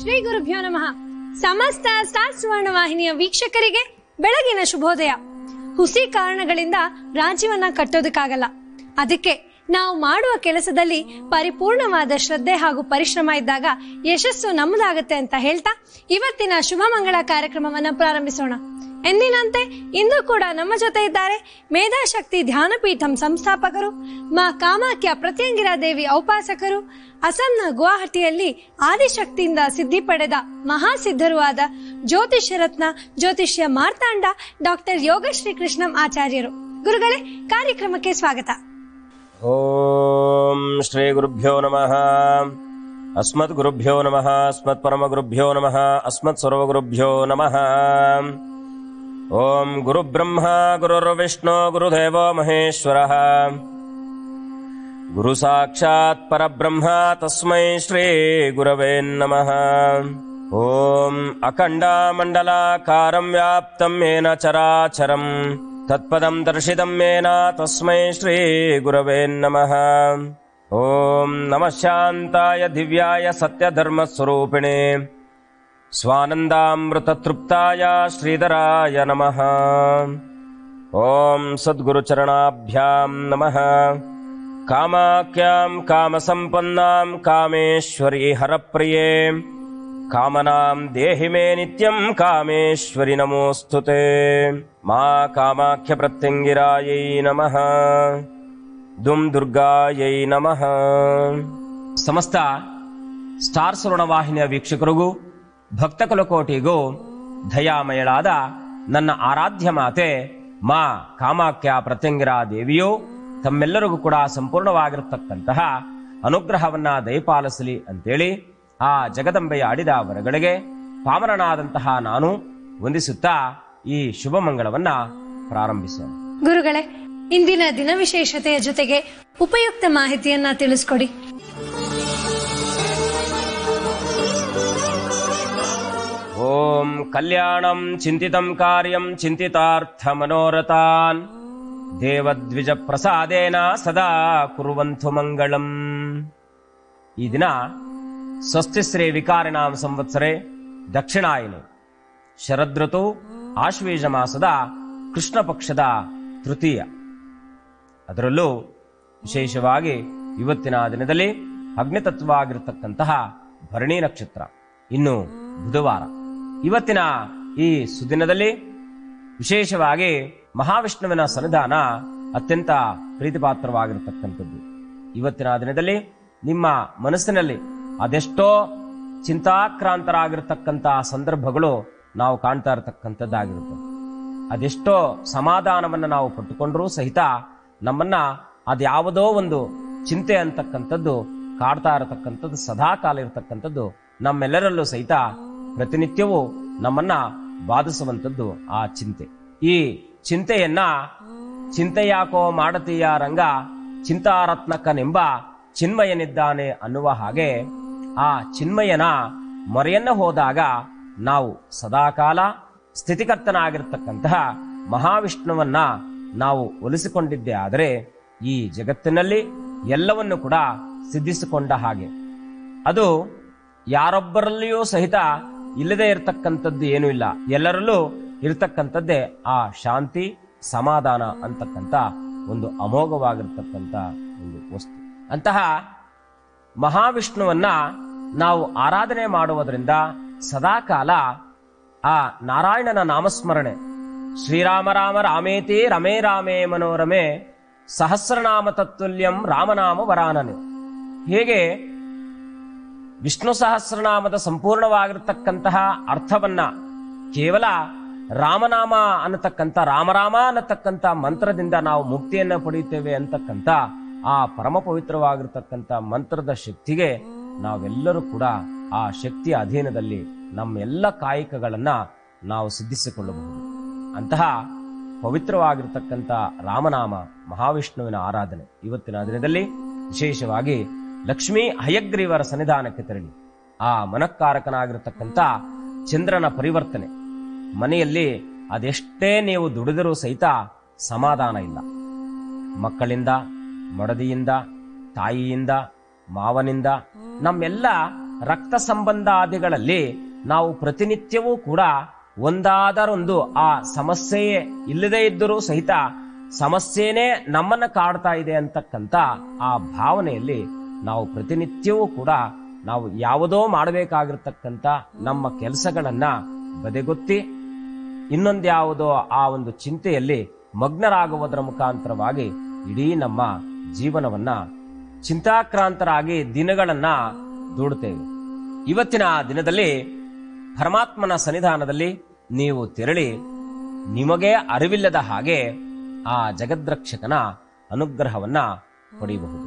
ಶ್ರೀ ಗುರುಭ್ಯೋ ನಮಃ ಸಮಸ್ತ ಸ್ಟಾರ್ ಸುವರ್ಣ ವಾಹಿನಿಯ ವೀಕ್ಷಕರಿಗೆ ಬೆಳಗಿನ ಶುಭೋದಯ ಹುಸಿ ಕಾರಣಗಳಿಂದ ರಾಜ್ಯವನ್ನ ಕಟ್ಟೋದಕ್ಕಾಗಲ್ಲ ಅದಕ್ಕೆ ನಾವು ಮಾಡುವ ಕೆಲಸದಲ್ಲಿ ಪರಿಪೂರ್ಣವಾದ ಶ್ರದ್ಧೆ ಹಾಗೂ ಪರಿಶ್ರಮ ಇದ್ದಾಗ ಯಶಸ್ಸು ನಮ್ಮದಾಗತ್ತೆ ಅಂತ ಹೇಳ್ತಾ ಇವತ್ತಿನ ಶುಭ ಮಂಗಳ ಕಾರ್ಯಕ್ರಮವನ್ನ ಪ್ರಾರಂಭಿಸೋಣ ಎಂದಿನಂತೆ ಇಂದು ಕೂಡ ನಮ್ಮ ಜೊತೆ ಇದ್ದಾರೆ ಮೇಧಾಶಕ್ತಿ ಧ್ಯಾನಪೀಠಂ ಸಂಸ್ಥಾಪಕರು ಮಾ ಕಾಮಾಖ್ಯ ಪ್ರತ್ಯಂಗಿರಾ ದೇವಿ ಔಪಾಸಕರು ಅಸ್ಸಾಂನ ಗುವಾಹಟಿಯಲ್ಲಿ ಆದಿಶಕ್ತಿಯಿಂದ ಸಿದ್ಧಿ ಪಡೆದ ಮಹಾಸಿದ್ಧರು ಆದ ಜ್ಯೋತಿಷ್ಯ ರತ್ನ ಜ್ಯೋತಿಷ್ಯ ಮಾರ್ತಾಂಡ ಡಾಕ್ಟರ್ ಯೋಗಶ್ರೀ ಕೃಷ್ಣಂ ಆಚಾರ್ಯರು ಗುರುಗಳೇ ಕಾರ್ಯಕ್ರಮಕ್ಕೆ ಸ್ವಾಗತ ಓಂ ಶ್ರೀ ಗುರುಭ್ಯೋ ನಮಃ ಅಸ್ಮತ್ ಗುರುಭ್ಯೋ ನಮಃ ಅಸ್ಮತ್ ಪರಮ ಗುರುಭ್ಯೋ ನಮಃ ಅಸ್ಮತ್ ಸರ್ವಗುರುಭ್ಯೋ ನಮಃ ಓಂ ಗುರು ಬ್ರಹ್ಮ ಗುರುರ್ವಿಷ್ಣು ಗುರುದೇವೋ ಮಹೇಶ್ವರಃ ಗುರು ಸಾಕ್ಷಾತ್ ಪರಬ್ರಹ್ಮ ತಸ್ಮೈ ಶ್ರೀ ಗುರವೇ ನಮಃ ಓಂ ಅಖಂಡಮಂಡಲಾಕಾರಂ ವ್ಯಾಪ್ತಂ ಯೇನ ಚರಾಚರಂ ತತ್ಪದಂ ದರ್ಶಿತಂ ಯೇನ ತಸ್ಮೈ ಶ್ರೀ ಗುರವೇ ನಮಃ ಓಂ ನಮಃ ಶಾಂತಾಯ ದಿವ್ಯಾಯ ಸತ್ಯಧರ್ಮಸ್ವರೂಪಿಣೆ स्वानन्दामृततृप्ताय श्रीधराय नमः ॐ सद्गुरुचरणाभ्याम् नमः कामाख्याम् कामसम्पन्नाम् कामेश्वरी हरप्रिये कामनाम् देहि मे नित्यम् कामेश्वरि नमोऽस्तु ते मा कामाख्यप्रत्यङ्गिरायै नमः दुम् दुर्गायै नमः ಸಮಸ್ತ ಸ್ಟಾರ್ ಸುವರ್ಣ ವಾಹಿನಿಯ ವೀಕ್ಷಕರಿಗೂ ಭಕ್ತ ಕುಲಕೋಟಿಗೂ ದಯಾಮಯಳಾದ ನನ್ನ ಆರಾಧ್ಯ ಮಾತೆ ಮಾ ಕಾಮಾಖ್ಯ ಪ್ರತ್ಯಂಗಿರ ದೇವಿಯು ತಮ್ಮೆಲ್ಲರಿಗೂ ಕೂಡ ಸಂಪೂರ್ಣವಾಗಿರತಕ್ಕಂತಹ ಅನುಗ್ರಹವನ್ನ ದಯಪಾಲಿಸಲಿ ಅಂತೇಳಿ ಆ ಜಗದಂಬೆಯ ಆಡಿದ ವರಗಳಿಗೆ ಪಾವನನಾದಂತಹ ನಾನು ವಂದಿಸುತ್ತಾ ಈ ಶುಭ ಮಂಗಳವನ್ನ ಪ್ರಾರಂಭಿಸೋಣ ಗುರುಗಳೇ ಇಂದಿನ ದಿನ ವಿಶೇಷತೆಯ ಜೊತೆಗೆ ಉಪಯುಕ್ತ ಮಾಹಿತಿಯನ್ನ ತಿಳಿಸ್ಕೊಡಿ ಓಂ ಕಲ್ಯಾಣಂ ಚಿಂತಿತಂ ಕಾರ್ಯಂ ಚಿಂತಿತಾರ್ಥ ಮನೋರಥಾನ್ ದೇವದ್ವಿಜ ಪ್ರಸಾದೇನ ಸದಾ ಕುರುವಂತು ಮಂಗಳಂ ಈ ದಿನ ಸ್ವಸ್ತಿಶ್ರೀ ವಿಕಾರಿಣಾಂ ಸಂವತ್ಸರೆ ದಕ್ಷಿಣಾಯನೆ ಶರದೃತು ಆಶ್ವೇಜ ಮಾಸದ ಕೃಷ್ಣ ಪಕ್ಷದ ತೃತೀಯ ಅದರಲ್ಲೂ ವಿಶೇಷವಾಗಿ ಇವತ್ತಿನ ದಿನದಲ್ಲಿ ಅಗ್ನಿತತ್ವವಾಗಿರತಕ್ಕಂತಹ ಭರಣಿ ನಕ್ಷತ್ರ ಇನ್ನು ಬುಧವಾರ ಇವತ್ತಿನ ಈ ಸುದಿನದಲ್ಲಿ ವಿಶೇಷವಾಗಿ ಮಹಾವಿಷ್ಣುವಿನ ಸನ್ನಿಧಾನ ಅತ್ಯಂತ ಪ್ರೀತಿಪಾತ್ರವಾಗಿರತಕ್ಕಂಥದ್ದು ಇವತ್ತಿನ ದಿನದಲ್ಲಿ ನಿಮ್ಮ ಮನಸ್ಸಿನಲ್ಲಿ ಅದೆಷ್ಟೋ ಚಿಂತಾಕ್ರಾಂತರಾಗಿರ್ತಕ್ಕಂತಹ ಸಂದರ್ಭಗಳು ನಾವು ಕಾಣ್ತಾ ಇರತಕ್ಕಂಥದ್ದಾಗಿರುತ್ತೆ ಅದೆಷ್ಟೋ ಸಮಾಧಾನವನ್ನು ನಾವು ಪಟ್ಟುಕೊಂಡ್ರೂ ಸಹಿತ ನಮ್ಮನ್ನ ಅದ್ಯಾವುದೋ ಒಂದು ಚಿಂತೆ ಅಂತಕ್ಕಂಥದ್ದು ಕಾಡ್ತಾ ಇರತಕ್ಕಂಥದ್ದು ಸದಾ ಕಾಲ ಇರತಕ್ಕಂಥದ್ದು ನಮ್ಮೆಲ್ಲರಲ್ಲೂ ಸಹಿತ ಪ್ರತಿನಿತ್ಯವೂ ನಮ್ಮನ್ನ ಬಾಧಿಸುವಂಥದ್ದು ಆ ಚಿಂತೆ ಈ ಚಿಂತೆಯನ್ನ ಚಿಂತೆ ಯಾಕೋ ಮಾಡತೀಯ ರಂಗ ಚಿಂತಾರತ್ನಕನೆಂಬ ಚಿನ್ಮಯನಿದ್ದಾನೆ ಅನ್ನುವ ಹಾಗೆ ಆ ಚಿನ್ಮಯನ ಮೊರೆಯನ್ನ ಹೋದಾಗ ನಾವು ಸದಾಕಾಲ ಸ್ಥಿತಿಕರ್ತನಾಗಿರ್ತಕ್ಕಂತಹ ಮಹಾವಿಷ್ಣುವನ್ನ ನಾವು ಒಲಿಸಿಕೊಂಡಿದ್ದೇ ಆದರೆ ಈ ಜಗತ್ತಿನಲ್ಲಿ ಎಲ್ಲವನ್ನು ಕೂಡ ಸಿದ್ಧಿಸಿಕೊಂಡ ಹಾಗೆ ಅದು ಯಾರೊಬ್ಬರಲ್ಲಿಯೂ ಸಹಿತ ಇಲ್ಲದೆ ಇರತಕ್ಕಂಥದ್ದು ಏನೂ ಇಲ್ಲ ಎಲ್ಲರಲ್ಲೂ ಇರತಕ್ಕಂಥದ್ದೇ ಆ ಶಾಂತಿ ಸಮಾಧಾನ ಅಂತಕ್ಕಂಥ ಒಂದು ಅಮೋಘವಾಗಿರ್ತಕ್ಕಂಥ ಒಂದು ವಸ್ತು ಅಂತಹ ಮಹಾವಿಷ್ಣುವನ್ನ ನಾವು ಆರಾಧನೆ ಮಾಡುವುದರಿಂದ ಸದಾಕಾಲ ಆ ನಾರಾಯಣನ ನಾಮಸ್ಮರಣೆ ಶ್ರೀರಾಮ ರಾಮ ರಾಮೇತಿ ರಮೇ ರಾಮೇ ಮನೋರಮೆ ಸಹಸ್ರನಾಮ ತತ್ತುಲ್ಯಂ ರಾಮನಾಮ ವರಾನನೆ ಹೇಗೆ ವಿಷ್ಣು ಸಹಸ್ರನಾಮದ ಸಂಪೂರ್ಣವಾಗಿರತಕ್ಕಂತಹ ಅರ್ಥವನ್ನ ಕೇವಲ ರಾಮನಾಮ ಅನ್ನತಕ್ಕಂಥ ರಾಮರಾಮ ಅನ್ನತಕ್ಕಂಥ ಮಂತ್ರದಿಂದ ನಾವು ಮುಕ್ತಿಯನ್ನ ಪಡೆಯುತ್ತೇವೆ ಅಂತಕ್ಕಂಥ ಆ ಪರಮ ಪವಿತ್ರವಾಗಿರ್ತಕ್ಕಂಥ ಮಂತ್ರದ ಶಕ್ತಿಗೆ ನಾವೆಲ್ಲರೂ ಕೂಡ ಆ ಶಕ್ತಿಯ ಅಧೀನದಲ್ಲಿ ನಮ್ಮ ಎಲ್ಲ ಕಾಯಕಗಳನ್ನ ನಾವು ಸಿದ್ಧಿಸಿಕೊಳ್ಳಬಹುದು ಅಂತಹ ಪವಿತ್ರವಾಗಿರ್ತಕ್ಕಂಥ ರಾಮನಾಮ ಮಹಾವಿಷ್ಣುವಿನ ಆರಾಧನೆ ಇವತ್ತಿನ ದಿನದಲ್ಲಿ ವಿಶೇಷವಾಗಿ ಲಕ್ಷ್ಮೀ ಹಯಗ್ರೀವರ ಸನ್ನಿಧಾನಕ್ಕೆ ತೆರಳಿ ಆ ಮನಕ್ಕಾರಕನಾಗಿರತಕ್ಕಂಥ ಚಂದ್ರನ ಪರಿವರ್ತನೆ ಮನೆಯಲ್ಲಿ ಅದೆಷ್ಟೇ ನೀವು ದುಡಿದರೂ ಸಹಿತ ಸಮಾಧಾನ ಇಲ್ಲ ಮಕ್ಕಳಿಂದ ಮಡದಿಯಿಂದ ತಾಯಿಯಿಂದ ಮಾವನಿಂದ ನಮ್ಮೆಲ್ಲ ರಕ್ತ ಸಂಬಂಧಾದಿಗಳಲ್ಲಿ ನಾವು ಪ್ರತಿನಿತ್ಯವೂ ಕೂಡ ಒಂದಾದರೊಂದು ಆ ಸಮಸ್ಯೆಯೇ ಇಲ್ಲದೇ ಇದ್ದರೂ ಸಹಿತ ಸಮಸ್ಯೆನೇ ನಮ್ಮನ್ನ ಕಾಡ್ತಾ ಇದೆ ಅಂತಕ್ಕಂಥ ಆ ಭಾವನೆಯಲ್ಲಿ ನಾವು ಪ್ರತಿನಿತ್ಯವೂ ಕೂಡ ನಾವು ಯಾವುದೋ ಮಾಡಬೇಕಾಗಿರ್ತಕ್ಕಂಥ ನಮ್ಮ ಕೆಲಸಗಳನ್ನ ಬದೆಗೊತ್ತಿ ಇನ್ನೊಂದ್ಯಾವುದೋ ಆ ಒಂದು ಚಿಂತೆಯಲ್ಲಿ ಮಗ್ನರಾಗುವುದರ ಮುಖಾಂತರವಾಗಿ ಇಡೀ ನಮ್ಮ ಜೀವನವನ್ನ ಚಿಂತಾಕ್ರಾಂತರಾಗಿ ದಿನಗಳನ್ನ ದೂಡುತ್ತೇವೆ ಇವತ್ತಿನ ದಿನದಲ್ಲಿ ಪರಮಾತ್ಮನ ಸನ್ನಿಧಾನದಲ್ಲಿ ನೀವು ತೆರಳಿ ನಿಮಗೆ ಅರಿವಿಲ್ಲದ ಹಾಗೆ ಆ ಜಗದ್ರಕ್ಷಕನ ಅನುಗ್ರಹವನ್ನ ಪಡೆಯಬಹುದು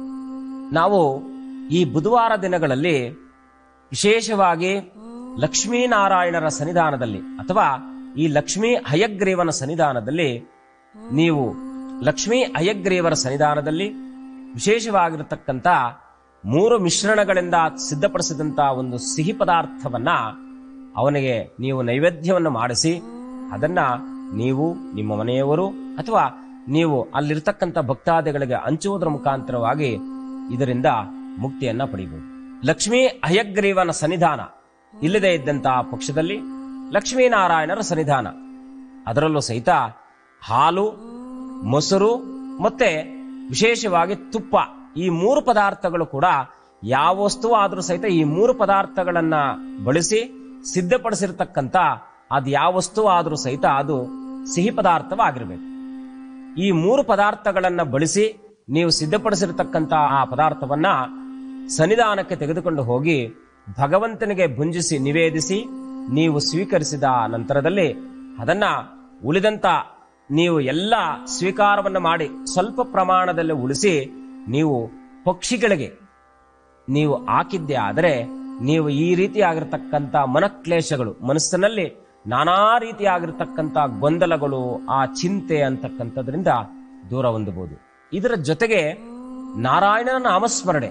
ನಾವು ಈ ಬುಧವಾರ ದಿನಗಳಲ್ಲಿ ವಿಶೇಷವಾಗಿ ಲಕ್ಷ್ಮೀನಾರಾಯಣರ ಸನ್ನಿಧಾನದಲ್ಲಿ ಅಥವಾ ಈ ಲಕ್ಷ್ಮೀ ಹಯಗ್ರೀವನ ಸನ್ನಿಧಾನದಲ್ಲಿ ನೀವು ಲಕ್ಷ್ಮೀ ಹಯಗ್ರೀವರ ಸನ್ನಿಧಾನದಲ್ಲಿ ವಿಶೇಷವಾಗಿರತಕ್ಕಂಥ ಮೂರು ಮಿಶ್ರಣಗಳಿಂದ ಸಿದ್ಧಪಡಿಸಿದಂತ ಒಂದು ಸಿಹಿ ಪದಾರ್ಥವನ್ನ ಅವನಿಗೆ ನೀವು ನೈವೇದ್ಯವನ್ನು ಮಾಡಿಸಿ ಅದನ್ನ ನೀವು ನಿಮ್ಮ ಮನೆಯವರು ಅಥವಾ ನೀವು ಅಲ್ಲಿರ್ತಕ್ಕಂಥ ಭಕ್ತಾದಿಗಳಿಗೆ ಹಂಚುವುದರ ಮುಖಾಂತರವಾಗಿ ಇದರಿಂದ ಮುಕ್ತಿಯನ್ನ ಪಡೆಯಬಹುದು ಲಕ್ಷ್ಮೀ ಅಯಗ್ರೀವನ ಸನ್ನಿಧಾನ ಇಲ್ಲದೆ ಇದ್ದಂತಹ ಪಕ್ಷದಲ್ಲಿ ಲಕ್ಷ್ಮೀನಾರಾಯಣರ ಸನ್ನಿಧಾನ ಅದರಲ್ಲೂ ಸಹಿತ ಹಾಲು ಮೊಸರು ಮತ್ತೆ ವಿಶೇಷವಾಗಿ ತುಪ್ಪ ಈ ಮೂರು ಪದಾರ್ಥಗಳು ಕೂಡ ಯಾವ ವಸ್ತು ಆದ್ರೂ ಸಹಿತ ಈ ಮೂರು ಪದಾರ್ಥಗಳನ್ನ ಬಳಸಿ ಸಿದ್ಧಪಡಿಸಿರ್ತಕ್ಕಂಥ ಅದು ಯಾವ ವಸ್ತು ಆದ್ರೂ ಸಹಿತ ಅದು ಸಿಹಿ ಪದಾರ್ಥವಾಗಿರ್ಬೇಕು ಈ ಮೂರು ಪದಾರ್ಥಗಳನ್ನ ಬಳಸಿ ನೀವು ಸಿದ್ಧಪಡಿಸಿರ್ತಕ್ಕಂಥ ಆ ಪದಾರ್ಥವನ್ನ ಸನ್ನಿಧಾನಕ್ಕೆ ತೆಗೆದುಕೊಂಡು ಹೋಗಿ ಭಗವಂತನಿಗೆ ಭುಂಜಿಸಿ ನಿವೇದಿಸಿ ನೀವು ಸ್ವೀಕರಿಸಿದ ನಂತರದಲ್ಲಿ ಅದನ್ನ ಉಳಿದಂತ ನೀವು ಎಲ್ಲ ಸ್ವೀಕಾರವನ್ನು ಮಾಡಿ ಸ್ವಲ್ಪ ಪ್ರಮಾಣದಲ್ಲಿ ಉಳಿಸಿ ನೀವು ಪಕ್ಷಿಗಳಿಗೆ ನೀವು ಹಾಕಿದ್ದೆ ಆದರೆ ನೀವು ಈ ರೀತಿಯಾಗಿರ್ತಕ್ಕಂಥ ಮನಕ್ಲೇಶಗಳು ಮನಸ್ಸಿನಲ್ಲಿ ನಾನಾ ರೀತಿಯಾಗಿರ್ತಕ್ಕಂಥ ಗೊಂದಲಗಳು ಆ ಚಿಂತೆ ಅಂತಕ್ಕಂಥದ್ರಿಂದ ದೂರ ಹೊಂದಬಹುದು ಇದರ ಜೊತೆಗೆ ನಾರಾಯಣನ ನಾಮಸ್ಮರಣೆ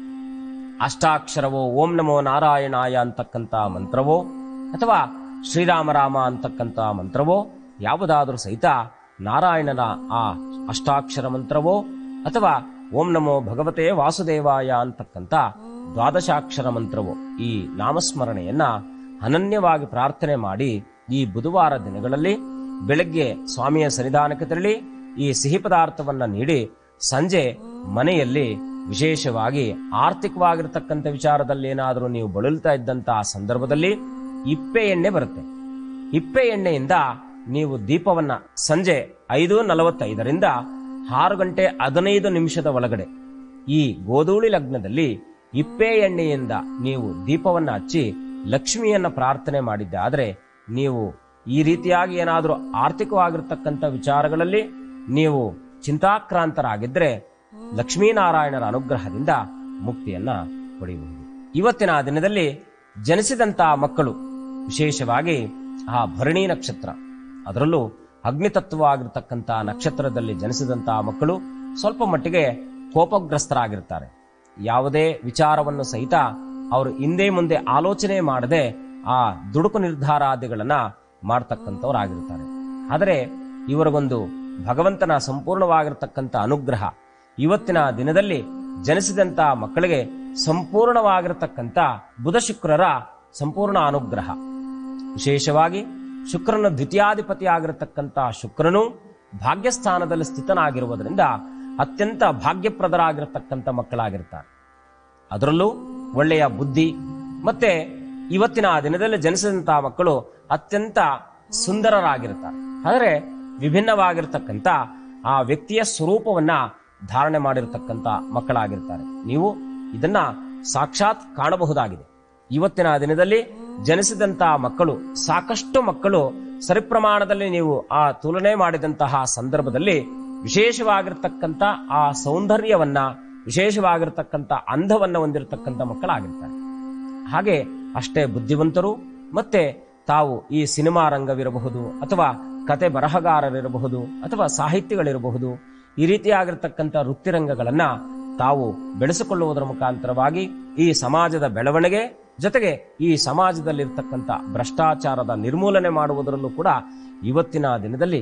ಅಷ್ಟಾಕ್ಷರವೋ ಓಂ ನಮೋ ನಾರಾಯಣಾಯ ಅಂತಕ್ಕಂಥ ಮಂತ್ರವೋ ಅಥವಾ ಶ್ರೀರಾಮರಾಮ ಅಂತಕ್ಕಂಥ ಮಂತ್ರವೋ ಯಾವುದಾದರೂ ಸಹಿತ ನಾರಾಯಣನ ಆ ಅಷ್ಟಾಕ್ಷರ ಮಂತ್ರವೋ ಅಥವಾ ಓಂ ನಮೋ ಭಗವತೆ ವಾಸುದೇವಾಯ ಅಂತಕ್ಕಂಥ ದ್ವಾದಶಾಕ್ಷರ ಮಂತ್ರವೋ ಈ ನಾಮಸ್ಮರಣೆಯನ್ನ ಅನನ್ಯವಾಗಿ ಪ್ರಾರ್ಥನೆ ಮಾಡಿ ಈ ಬುಧವಾರ ದಿನಗಳಲ್ಲಿ ಬೆಳಗ್ಗೆ ಸ್ವಾಮಿಯ ಸನ್ನಿಧಾನಕ್ಕೆ ತೆರಳಿ ಈ ಸಿಹಿ ಪದಾರ್ಥವನ್ನ ನೀಡಿ ಸಂಜೆ ಮನೆಯಲ್ಲಿ ವಿಶೇಷವಾಗಿ ಆರ್ಥಿಕವಾಗಿರ್ತಕ್ಕಂಥ ವಿಚಾರದಲ್ಲಿ ಏನಾದರೂ ನೀವು ಬಳಲ್ತಾ ಇದ್ದಂತಹ ಸಂದರ್ಭದಲ್ಲಿ ಇಪ್ಪೆ ಎಣ್ಣೆ ಬರುತ್ತೆ ಇಪ್ಪೆ ಎಣ್ಣೆಯಿಂದ ನೀವು ದೀಪವನ್ನ ಸಂಜೆ ಐದು ನಲವತ್ತೈದರಿಂದ ಆರು ಗಂಟೆ ಹದಿನೈದು ನಿಮಿಷದ ಒಳಗಡೆ ಈ ಗೋಧೂಳಿ ಲಗ್ನದಲ್ಲಿ ಇಪ್ಪೆ ಎಣ್ಣೆಯಿಂದ ನೀವು ದೀಪವನ್ನ ಹಚ್ಚಿ ಲಕ್ಷ್ಮಿಯನ್ನ ಪ್ರಾರ್ಥನೆ ಮಾಡಿದ್ದೆ ಆದ್ರೆ ನೀವು ಈ ರೀತಿಯಾಗಿ ಏನಾದರೂ ಆರ್ಥಿಕವಾಗಿರ್ತಕ್ಕಂಥ ವಿಚಾರಗಳಲ್ಲಿ ನೀವು ಚಿಂತಾಕ್ರಾಂತರಾಗಿದ್ರೆ ಲಕ್ಷ್ಮೀನಾರಾಯಣರ ಅನುಗ್ರಹದಿಂದ ಮುಕ್ತಿಯನ್ನ ಪಡೆಯಬಹುದು ಇವತ್ತಿನ ದಿನದಲ್ಲಿ ಜನಿಸಿದಂತಹ ಮಕ್ಕಳು ವಿಶೇಷವಾಗಿ ಆ ಭರಣಿ ನಕ್ಷತ್ರ ಅದರಲ್ಲೂ ಅಗ್ನಿತತ್ವವಾಗಿರ್ತಕ್ಕಂಥ ನಕ್ಷತ್ರದಲ್ಲಿ ಜನಿಸಿದಂತಹ ಮಕ್ಕಳು ಸ್ವಲ್ಪ ಮಟ್ಟಿಗೆ ಕೋಪಗ್ರಸ್ತರಾಗಿರ್ತಾರೆ ಯಾವುದೇ ವಿಚಾರವನ್ನು ಸಹಿತ ಅವರು ಹಿಂದೆ ಮುಂದೆ ಆಲೋಚನೆ ಮಾಡದೆ ಆ ದುಡುಕು ನಿರ್ಧಾರಾದಿಗಳನ್ನ ಮಾಡ್ತಕ್ಕಂಥವ್ರಾಗಿರ್ತಾರೆ ಆದರೆ ಇವರಿಗೊಂದು ಭಗವಂತನ ಸಂಪೂರ್ಣವಾಗಿರ್ತಕ್ಕಂಥ ಅನುಗ್ರಹ ಇವತ್ತಿನ ದಿನದಲ್ಲಿ ಜನಿಸಿದಂತ ಮಕ್ಕಳಿಗೆ ಸಂಪೂರ್ಣವಾಗಿರತಕ್ಕಂಥ ಬುಧ ಶುಕ್ರರ ಸಂಪೂರ್ಣ ಅನುಗ್ರಹ ವಿಶೇಷವಾಗಿ ಶುಕ್ರನ ದ್ವಿತೀಯಾಧಿಪತಿ ಆಗಿರತಕ್ಕಂಥ ಶುಕ್ರನು ಭಾಗ್ಯಸ್ಥಾನದಲ್ಲಿ ಸ್ಥಿತನಾಗಿರುವುದರಿಂದ ಅತ್ಯಂತ ಭಾಗ್ಯಪ್ರದರಾಗಿರತಕ್ಕಂಥ ಮಕ್ಕಳಾಗಿರ್ತಾರೆ ಅದರಲ್ಲೂ ಒಳ್ಳೆಯ ಬುದ್ಧಿ ಮತ್ತೆ ಇವತ್ತಿನ ದಿನದಲ್ಲಿ ಜನಿಸಿದಂತಹ ಮಕ್ಕಳು ಅತ್ಯಂತ ಸುಂದರರಾಗಿರ್ತಾರೆ ಆದರೆ ವಿಭಿನ್ನವಾಗಿರ್ತಕ್ಕಂಥ ಆ ವ್ಯಕ್ತಿಯ ಸ್ವರೂಪವನ್ನ ಧಾರಣೆ ಮಾಡಿರ್ತಕ್ಕಂಥ ಮಕ್ಕಳಾಗಿರ್ತಾರೆ ನೀವು ಇದನ್ನ ಸಾಕ್ಷಾತ್ ಕಾಣಬಹುದಾಗಿದೆ ಇವತ್ತಿನ ದಿನದಲ್ಲಿ ಜನಿಸಿದಂತಹ ಮಕ್ಕಳು ಸಾಕಷ್ಟು ಮಕ್ಕಳು ಸರಿಪ್ರಮಾಣದಲ್ಲಿ ನೀವು ಆ ತುಲನೆ ಮಾಡಿದಂತಹ ಸಂದರ್ಭದಲ್ಲಿ ವಿಶೇಷವಾಗಿರ್ತಕ್ಕಂಥ ಆ ಸೌಂದರ್ಯವನ್ನ ವಿಶೇಷವಾಗಿರ್ತಕ್ಕಂಥ ಅಂಧವನ್ನ ಹೊಂದಿರತಕ್ಕಂಥ ಮಕ್ಕಳಾಗಿರ್ತಾರೆ ಹಾಗೆ ಅಷ್ಟೇ ಬುದ್ಧಿವಂತರು ಮತ್ತೆ ತಾವು ಈ ಸಿನಿಮಾ ರಂಗವಿರಬಹುದು ಅಥವಾ ಕತೆ ಬರಹಗಾರರಿರಬಹುದು ಅಥವಾ ಸಾಹಿತ್ಯಗಳಿರಬಹುದು ಈ ರೀತಿಯಾಗಿರ್ತಕ್ಕಂಥ ವೃತ್ತಿರಂಗಗಳನ್ನ ತಾವು ಬೆಳೆಸಿಕೊಳ್ಳುವುದರ ಮುಖಾಂತರವಾಗಿ ಈ ಸಮಾಜದ ಬೆಳವಣಿಗೆ ಜೊತೆಗೆ ಈ ಸಮಾಜದಲ್ಲಿರ್ತಕ್ಕಂಥ ಭ್ರಷ್ಟಾಚಾರದ ನಿರ್ಮೂಲನೆ ಮಾಡುವುದರಲ್ಲೂ ಕೂಡ ಇವತ್ತಿನ ದಿನದಲ್ಲಿ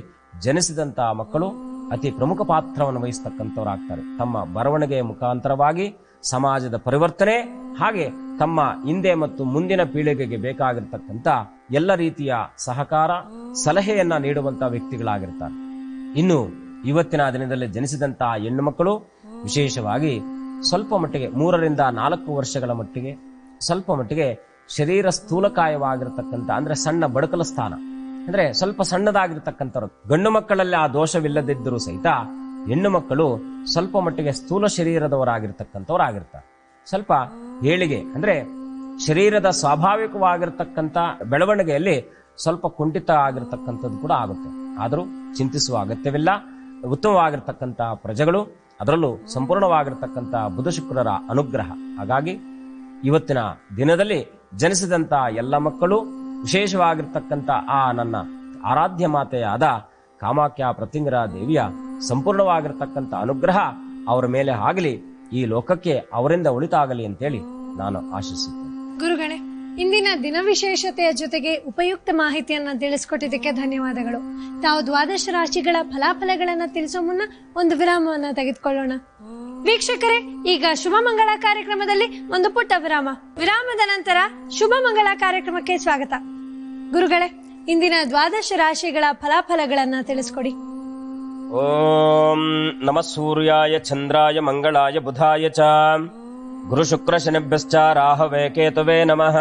ಜನಿಸಿದಂತಹ ಮಕ್ಕಳು ಅತಿ ಪ್ರಮುಖ ಪಾತ್ರವನ್ನು ವಹಿಸ್ತಕ್ಕಂಥವರಾಗ್ತಾರೆ ತಮ್ಮ ಬರವಣಿಗೆಯ ಮುಖಾಂತರವಾಗಿ ಸಮಾಜದ ಪರಿವರ್ತನೆ ಹಾಗೆ ತಮ್ಮ ಹಿಂದೆ ಮತ್ತು ಮುಂದಿನ ಪೀಳಿಗೆಗೆ ಬೇಕಾಗಿರ್ತಕ್ಕಂಥ ಎಲ್ಲ ರೀತಿಯ ಸಹಕಾರ ಸಲಹೆಯನ್ನ ನೀಡುವಂತ ವ್ಯಕ್ತಿಗಳಾಗಿರ್ತಾರೆ ಇನ್ನು ಇವತ್ತಿನ ದಿನದಲ್ಲಿ ಜನಿಸಿದಂತಹ ಹೆಣ್ಣು ಮಕ್ಕಳು ವಿಶೇಷವಾಗಿ ಸ್ವಲ್ಪ ಮಟ್ಟಿಗೆ ಮೂರರಿಂದ ನಾಲ್ಕು ವರ್ಷಗಳ ಮಟ್ಟಿಗೆ ಸ್ವಲ್ಪ ಮಟ್ಟಿಗೆ ಶರೀರ ಸ್ಥೂಲಕಾಯವಾಗಿರತಕ್ಕಂಥ ಅಂದ್ರೆ ಸಣ್ಣ ಬಡಕಲ ಸ್ಥಾನ ಅಂದ್ರೆ ಸ್ವಲ್ಪ ಸಣ್ಣದಾಗಿರ್ತಕ್ಕಂಥವ್ರು ಗಂಡು ಮಕ್ಕಳಲ್ಲಿ ಆ ದೋಷವಿಲ್ಲದಿದ್ದರೂ ಸಹಿತ ಹೆಣ್ಣು ಮಕ್ಕಳು ಸ್ವಲ್ಪ ಮಟ್ಟಿಗೆ ಸ್ಥೂಲ ಶರೀರದವರಾಗಿರ್ತಕ್ಕಂಥವ್ರು ಆಗಿರ್ತಾರೆ ಸ್ವಲ್ಪ ಏಳಿಗೆ ಅಂದ್ರೆ ಶರೀರದ ಸ್ವಾಭಾವಿಕವಾಗಿರ್ತಕ್ಕಂಥ ಬೆಳವಣಿಗೆಯಲ್ಲಿ ಸ್ವಲ್ಪ ಕುಂಠಿತ ಆಗಿರ್ತಕ್ಕಂಥದ್ದು ಕೂಡ ಆಗುತ್ತೆ ಆದರೂ ಚಿಂತಿಸುವ ಅಗತ್ಯವಿಲ್ಲ ಉತ್ತಮವಾಗಿರ್ತಕ್ಕಂಥ ಪ್ರಜೆಗಳು ಅದರಲ್ಲೂ ಸಂಪೂರ್ಣವಾಗಿರ್ತಕ್ಕಂಥ ಬುಧ ಶುಕ್ರರ ಅನುಗ್ರಹ ಹಾಗಾಗಿ ಇವತ್ತಿನ ದಿನದಲ್ಲಿ ಜನಿಸಿದಂತ ಎಲ್ಲ ಮಕ್ಕಳು ವಿಶೇಷವಾಗಿರ್ತಕ್ಕಂಥ ಆ ನನ್ನ ಆರಾಧ್ಯ ಮಾತೆಯಾದ ಕಾಮಾಖ್ಯ ಪ್ರತಿಂಗರ ದೇವಿಯ ಸಂಪೂರ್ಣವಾಗಿರ್ತಕ್ಕಂಥ ಅನುಗ್ರಹ ಅವರ ಮೇಲೆ ಆಗಲಿ ಈ ಲೋಕಕ್ಕೆ ಅವರಿಂದ ಒಳಿತಾಗಲಿ ಅಂತೇಳಿ ನಾನು ಆಶಿಸುತ್ತೇನೆ ಗುರುಗಳೇ ಇಂದಿನ ದಿನ ವಿಶೇಷತೆಯ ಜೊತೆಗೆ ಉಪಯುಕ್ತ ಮಾಹಿತಿಯನ್ನ ತಿಳಿಸ್ಕೊಟ್ಟಿದ್ದಕ್ಕೆ ಧನ್ಯವಾದಗಳು ತಾವು ದ್ವಾದಶ ರಾಶಿಗಳ ಫಲಾಫಲಗಳನ್ನ ತಿಳಿಸೋ ಮುನ್ನ ಒಂದು ವಿರಾಮವನ್ನ ತೆಗೆದುಕೊಳ್ಳೋಣ ವೀಕ್ಷಕರೇ ಈಗ ಶುಭ ಮಂಗಳ ಕಾರ್ಯಕ್ರಮದಲ್ಲಿ ಒಂದು ಪುಟ್ಟ ವಿರಾಮ ವಿರಾಮದ ನಂತರ ಶುಭ ಮಂಗಳ ಕಾರ್ಯಕ್ರಮಕ್ಕೆ ಸ್ವಾಗತ ಗುರುಗಳೇ ಇಂದಿನ ದ್ವಾದಶ ರಾಶಿಗಳ ಫಲಾಫಲಗಳನ್ನ ತಿಳಿಸ್ಕೊಡಿ ಓಂ ನಮಃ ಸೂರ್ಯಾಯ ಚಂದ್ರಾಯ ಮಂಗಳಾಯ ಬುಧಾಯ ಚ ಗುರು ಶುಕ್ರ ಶನಿಭ್ಯಶ್ಚ ರಾಹವೇ ಕೇತವೇ ನಮಃ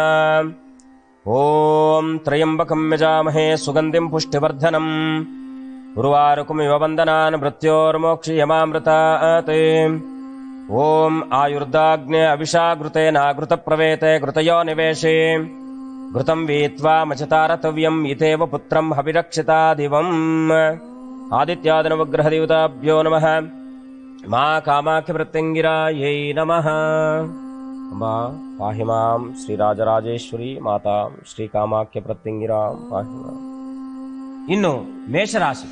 ಓಂ ತ್ರಯಂಬಕಂ ಯಜಾಮಹೇ ಸುಗಂಧಿಂ ಪುಷ್ಟಿವರ್ಧನಂ ಉರ್ವಾರುಕಮಿವ ವಂದನಾನ್ ಮೃತ್ಯೋರ್ಮೋಕ್ಷಿಯಮಾಮೃತಾತ್ ಓಂ ಆಯುರ್ದಾಗ್ನೇ ಅವಿಷಾಘೃತೇನಾಘೃತ ಪ್ರವೇತೆ ಘೃತಯೋ ನಿವೇಶೇ ಘೃತಂ ವೀತ್ವಾ ಮಚತಾರತವ್ಯಂ ಇತೇವ ಪುತ್ರಂ ಹವಿರಕ್ಷಿತಾ ದಿವಂ ಆದಿತ್ಯಾದನವಗ್ರಹದೇವತಾಭ್ಯೋ ನಮಃ ಮಾ ಕಾಮಾಖ್ಯ ಪ್ರತ್ಯಂಗಿರಾಯೈ ನಮಃ ಅಂಬಾ ಪಾಹಿ ಮಾಂ ಶ್ರೀರಾಜರಾಜೇಶ್ವರಿ ಮಾತಾಂ ಶ್ರೀ ಕಾಮಾಖ್ಯ ಪ್ರತ್ಯಂಗಿರಾಂ ಪಾಹಿ ಮಾಂ ಇನ್ನು ಮೇಷರಾಶಿ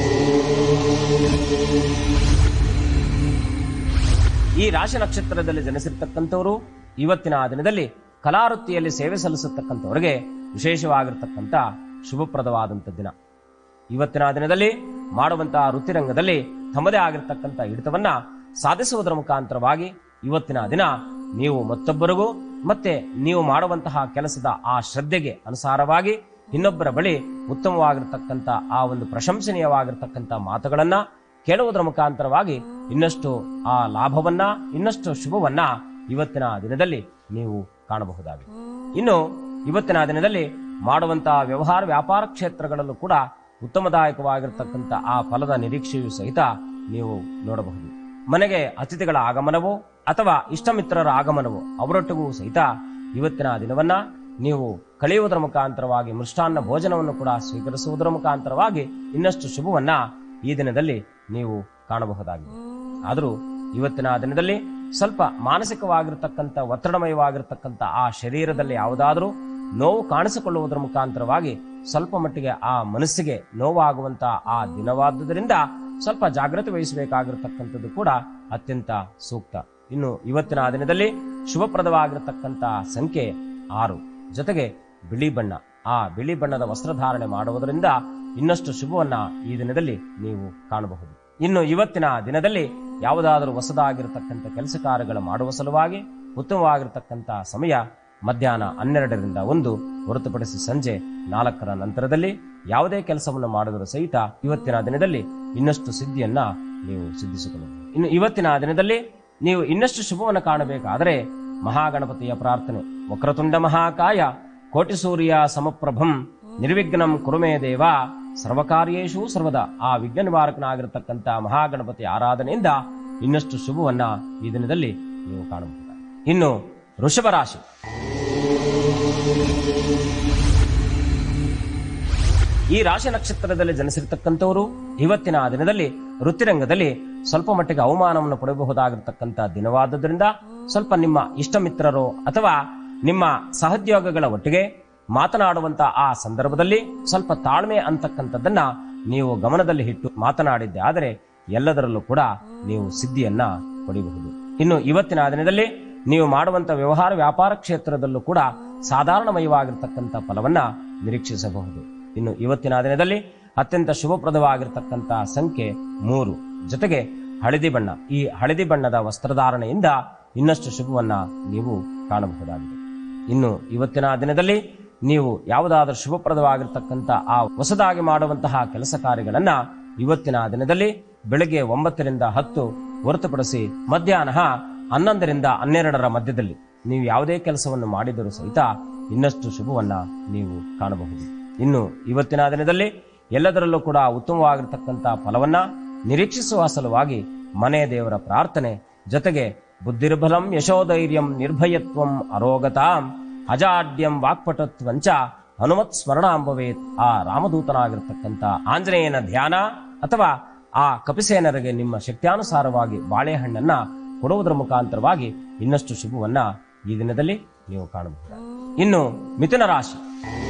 ಈ ರಾಶಿ ನಕ್ಷತ್ರದಲ್ಲಿ ಜನಿಸಿರ್ತಕ್ಕಂಥವರು ಇವತ್ತಿನ ಆ ದಿನದಲ್ಲಿ ಕಲಾವೃತ್ತಿಯಲ್ಲಿ ಸೇವೆ ಸಲ್ಲಿಸತಕ್ಕಂಥವರಿಗೆ ವಿಶೇಷವಾಗಿರ್ತಕ್ಕಂಥ ಶುಭಪ್ರದವಾದಂಥ ದಿನ ಇವತ್ತಿನ ದಿನದಲ್ಲಿ ಮಾಡುವಂತಹ ವೃತ್ತಿರಂಗದಲ್ಲಿ ತಮ್ಮದೇ ಆಗಿರ್ತಕ್ಕಂಥ ಹಿಡಿತವನ್ನ ಸಾಧಿಸುವುದರ ಮುಖಾಂತರವಾಗಿ ಇವತ್ತಿನ ದಿನ ನೀವು ಮತ್ತೊಬ್ಬರಿಗೂ ಮತ್ತೆ ನೀವು ಮಾಡುವಂತಹ ಕೆಲಸದ ಆ ಶ್ರದ್ಧೆಗೆ ಅನುಸಾರವಾಗಿ ಇನ್ನೊಬ್ಬರ ಬಳಿ ಉತ್ತಮವಾಗಿರ್ತಕ್ಕಂಥ ಆ ಒಂದು ಪ್ರಶಂಸನೀಯವಾಗಿರ್ತಕ್ಕಂಥ ಮಾತುಗಳನ್ನ ಕೇಳುವುದರ ಮುಖಾಂತರವಾಗಿ ಇನ್ನಷ್ಟು ಆ ಲಾಭವನ್ನ ಇನ್ನಷ್ಟು ಶುಭವನ್ನ ಇವತ್ತಿನ ದಿನದಲ್ಲಿ ನೀವು ಕಾಣಬಹುದಾಗಿದೆ ಇನ್ನು ಇವತ್ತಿನ ದಿನದಲ್ಲಿ ಮಾಡುವಂತಹ ವ್ಯವಹಾರ ವ್ಯಾಪಾರ ಕ್ಷೇತ್ರಗಳಲ್ಲೂ ಕೂಡ ಉತ್ತಮದಾಯಕವಾಗಿರ್ತಕ್ಕಂಥ ಆ ಫಲದ ನಿರೀಕ್ಷೆಯೂ ಸಹಿತ ನೀವು ನೋಡಬಹುದು ಮನೆಗೆ ಅತಿಥಿಗಳ ಆಗಮನವೋ ಅಥವಾ ಇಷ್ಟಮಿತ್ರರ ಆಗಮನವೋ ಅವರೊಟ್ಟಿಗೂ ಸಹಿತ ಇವತ್ತಿನ ದಿನವನ್ನ ನೀವು ಕಳೆಯುವುದರ ಮುಖಾಂತರವಾಗಿ ಮೃಷ್ಟಾನ್ನ ಭೋಜನವನ್ನು ಕೂಡ ಸ್ವೀಕರಿಸುವುದರ ಮುಖಾಂತರವಾಗಿ ಇನ್ನಷ್ಟು ಶುಭವನ್ನ ಈ ದಿನದಲ್ಲಿ ನೀವು ಕಾಣಬಹುದಾಗಿದೆ ಆದರೂ ಇವತ್ತಿನ ದಿನದಲ್ಲಿ ಸ್ವಲ್ಪ ಮಾನಸಿಕವಾಗಿರ್ತಕ್ಕಂಥ ಒತ್ತಡಮಯವಾಗಿರ್ತಕ್ಕಂಥ ಆ ಶರೀರದಲ್ಲಿ ಯಾವುದಾದರೂ ನೋವು ಕಾಣಿಸಿಕೊಳ್ಳುವುದರ ಮುಖಾಂತರವಾಗಿ ಸ್ವಲ್ಪ ಮಟ್ಟಿಗೆ ಆ ಮನಸ್ಸಿಗೆ ನೋವಾಗುವಂತ ಆ ದಿನವಾದುದರಿಂದ ಸ್ವಲ್ಪ ಜಾಗ್ರತೆ ವಹಿಸಬೇಕಾಗಿರ್ತಕ್ಕಂಥದ್ದು ಕೂಡ ಅತ್ಯಂತ ಸೂಕ್ತ ಇನ್ನು ಇವತ್ತಿನ ಆ ದಿನದಲ್ಲಿ ಶುಭಪ್ರದವಾಗಿರತಕ್ಕಂತ ಸಂಖ್ಯೆ ಆರು ಜೊತೆಗೆ ಬಿಳಿ ಬಣ್ಣ ಆ ಬಿಳಿ ಬಣ್ಣದ ವಸ್ತ್ರಧಾರಣೆ ಮಾಡುವುದರಿಂದ ಇನ್ನಷ್ಟು ಶುಭವನ್ನ ಈ ದಿನದಲ್ಲಿ ನೀವು ಕಾಣಬಹುದು ಇನ್ನು ಇವತ್ತಿನ ದಿನದಲ್ಲಿ ಯಾವುದಾದರೂ ಹೊಸದಾಗಿರತಕ್ಕಂಥ ಕೆಲಸ ಕಾರ್ಯಗಳು ಮಾಡುವ ಸಲುವಾಗಿ ಉತ್ತಮವಾಗಿರತಕ್ಕಂಥ ಸಮಯ ಮಧ್ಯಾಹ್ನ ಹನ್ನೆರಡರಿಂದ ಒಂದು ಹೊರತುಪಡಿಸಿ ಸಂಜೆ ನಾಲ್ಕರ ನಂತರದಲ್ಲಿ ಯಾವುದೇ ಕೆಲಸವನ್ನು ಮಾಡಿದರೂ ಸಹಿತ ಇವತ್ತಿನ ದಿನದಲ್ಲಿ ಇನ್ನಷ್ಟು ಸಿದ್ಧಿಯನ್ನ ನೀವು ಸಿದ್ಧಿಸಿಕೊಳ್ಳಬಹುದು ಇನ್ನು ಇವತ್ತಿನ ದಿನದಲ್ಲಿ ನೀವು ಇನ್ನಷ್ಟು ಶುಭವನ್ನು ಕಾಣಬೇಕಾದರೆ ಮಹಾಗಣಪತಿಯ ಪ್ರಾರ್ಥನೆ ವಕ್ರತುಂಡ ಮಹಾಕಾಯ ಕೋಟಿ ಸೂರ್ಯ ಸಮಪ್ರಭಂ ನಿರ್ವಿಘ್ನಂ ಕುರುಮೇ ದೇವ ಸರ್ವಕಾರ್ಯೇಶು ಸರ್ವದ ಆ ವಿಘ್ನ ನಿವಾರಕನಾಗಿರತಕ್ಕಂಥ ಮಹಾಗಣಪತಿ ಆರಾಧನೆಯಿಂದ ಇನ್ನಷ್ಟು ಶುಭವನ್ನ ಈ ದಿನದಲ್ಲಿ ನೀವು ಕಾಣಬಹುದು ಇನ್ನು ವೃಷಭ ರಾಶಿ ಈ ರಾಶಿ ನಕ್ಷತ್ರದಲ್ಲಿ ಜನಿಸಿರ್ತಕ್ಕಂಥವರು ಇವತ್ತಿನ ಆ ದಿನದಲ್ಲಿ ವೃತ್ತಿರಂಗದಲ್ಲಿ ಸ್ವಲ್ಪ ಮಟ್ಟಿಗೆ ಅವಮಾನವನ್ನು ಪಡೆಯಬಹುದಾಗಿರ್ತಕ್ಕಂಥ ದಿನವಾದ್ದರಿಂದ ಸ್ವಲ್ಪ ನಿಮ್ಮ ಇಷ್ಟ ಮಿತ್ರರು ಅಥವಾ ನಿಮ್ಮ ಸಹೋದ್ಯೋಗಗಳ ಒಟ್ಟಿಗೆ ಮಾತನಾಡುವಂತ ಆ ಸಂದರ್ಭದಲ್ಲಿ ಸ್ವಲ್ಪ ತಾಳ್ಮೆ ಅಂತಕ್ಕಂಥದ್ದನ್ನ ನೀವು ಗಮನದಲ್ಲಿ ಇಟ್ಟು ಮಾತನಾಡಿದ್ದೆ ಆದರೆ ಎಲ್ಲದರಲ್ಲೂ ಕೂಡ ನೀವು ಸಿದ್ಧಿಯನ್ನ ಪಡೆಯಬಹುದು ಇನ್ನು ಇವತ್ತಿನ ಆ ದಿನದಲ್ಲಿ ನೀವು ಮಾಡುವಂತ ವ್ಯವಹಾರ ವ್ಯಾಪಾರ ಕ್ಷೇತ್ರದಲ್ಲೂ ಕೂಡ ಸಾಧಾರಣಮಯವಾಗಿರ್ತಕ್ಕಂಥ ಫಲವನ್ನ ನಿರೀಕ್ಷಿಸಬಹುದು ಇನ್ನು ಇವತ್ತಿನ ದಿನದಲ್ಲಿ ಅತ್ಯಂತ ಶುಭಪ್ರದವಾಗಿರ್ತಕ್ಕಂಥ ಸಂಖ್ಯೆ ಮೂರು ಜೊತೆಗೆ ಹಳದಿ ಬಣ್ಣ ಈ ಹಳದಿ ಬಣ್ಣದ ವಸ್ತ್ರಧಾರಣೆಯಿಂದ ಇನ್ನಷ್ಟು ಶುಭವನ್ನ ನೀವು ಕಾಣಬಹುದಾಗಿದೆ ಇನ್ನು ಇವತ್ತಿನ ದಿನದಲ್ಲಿ ನೀವು ಯಾವುದಾದ್ರೂ ಶುಭಪ್ರದವಾಗಿರ್ತಕ್ಕಂಥ ಆ ಹೊಸದಾಗಿ ಮಾಡುವಂತಹ ಕೆಲಸ ಕಾರ್ಯಗಳನ್ನ ಇವತ್ತಿನ ದಿನದಲ್ಲಿ ಬೆಳಗ್ಗೆ ಒಂಬತ್ತರಿಂದ ಹತ್ತು ಹೊರತುಪಡಿಸಿ ಮಧ್ಯಾಹ್ನ ಹನ್ನೊಂದರಿಂದ ಹನ್ನೆರಡರ ಮಧ್ಯದಲ್ಲಿ ನೀವು ಯಾವುದೇ ಕೆಲಸವನ್ನು ಮಾಡಿದರೂ ಸಹಿತ ಇನ್ನಷ್ಟು ಶುಭವನ್ನ ನೀವು ಕಾಣಬಹುದು ಇನ್ನು ಇವತ್ತಿನ ದಿನದಲ್ಲಿ ಎಲ್ಲದರಲ್ಲೂ ಕೂಡ ಉತ್ತಮವಾಗಿರ್ತಕ್ಕಂಥ ಫಲವನ್ನ ನಿರೀಕ್ಷಿಸುವ ಸಲುವಾಗಿ ಮನೆ ದೇವರ ಪ್ರಾರ್ಥನೆ ಜೊತೆಗೆ ಬುದ್ಧಿರ್ಬಲಂ ಯಶೋಧೈರ್ಯಂ ನಿರ್ಭಯತ್ವಂ ಅರೋಗತಾಂ ಅಜಾಡ್ಯಂ ವಾಕ್ಪಟತ್ವಂಚ ಹನುಮತ್ ಸ್ಮರಣಾಂಬವೇತ್ ಆ ರಾಮದೂತನಾಗಿರ್ತಕ್ಕಂಥ ಆಂಜನೇಯನ ಧ್ಯಾನ ಅಥವಾ ಆ ಕಪಿಸೇನರಿಗೆ ನಿಮ್ಮ ಶಕ್ತ್ಯಾನುಸಾರವಾಗಿ ಬಾಳೆಹಣ್ಣನ್ನ ಕೊಡುವುದರ ಮುಖಾಂತರವಾಗಿ ಇನ್ನಷ್ಟು ಶುಭವನ್ನ ಈ ದಿನದಲ್ಲಿ ನೀವು ಕಾಣಬಹುದು ಇನ್ನು ಮಿಥುನ ರಾಶಿ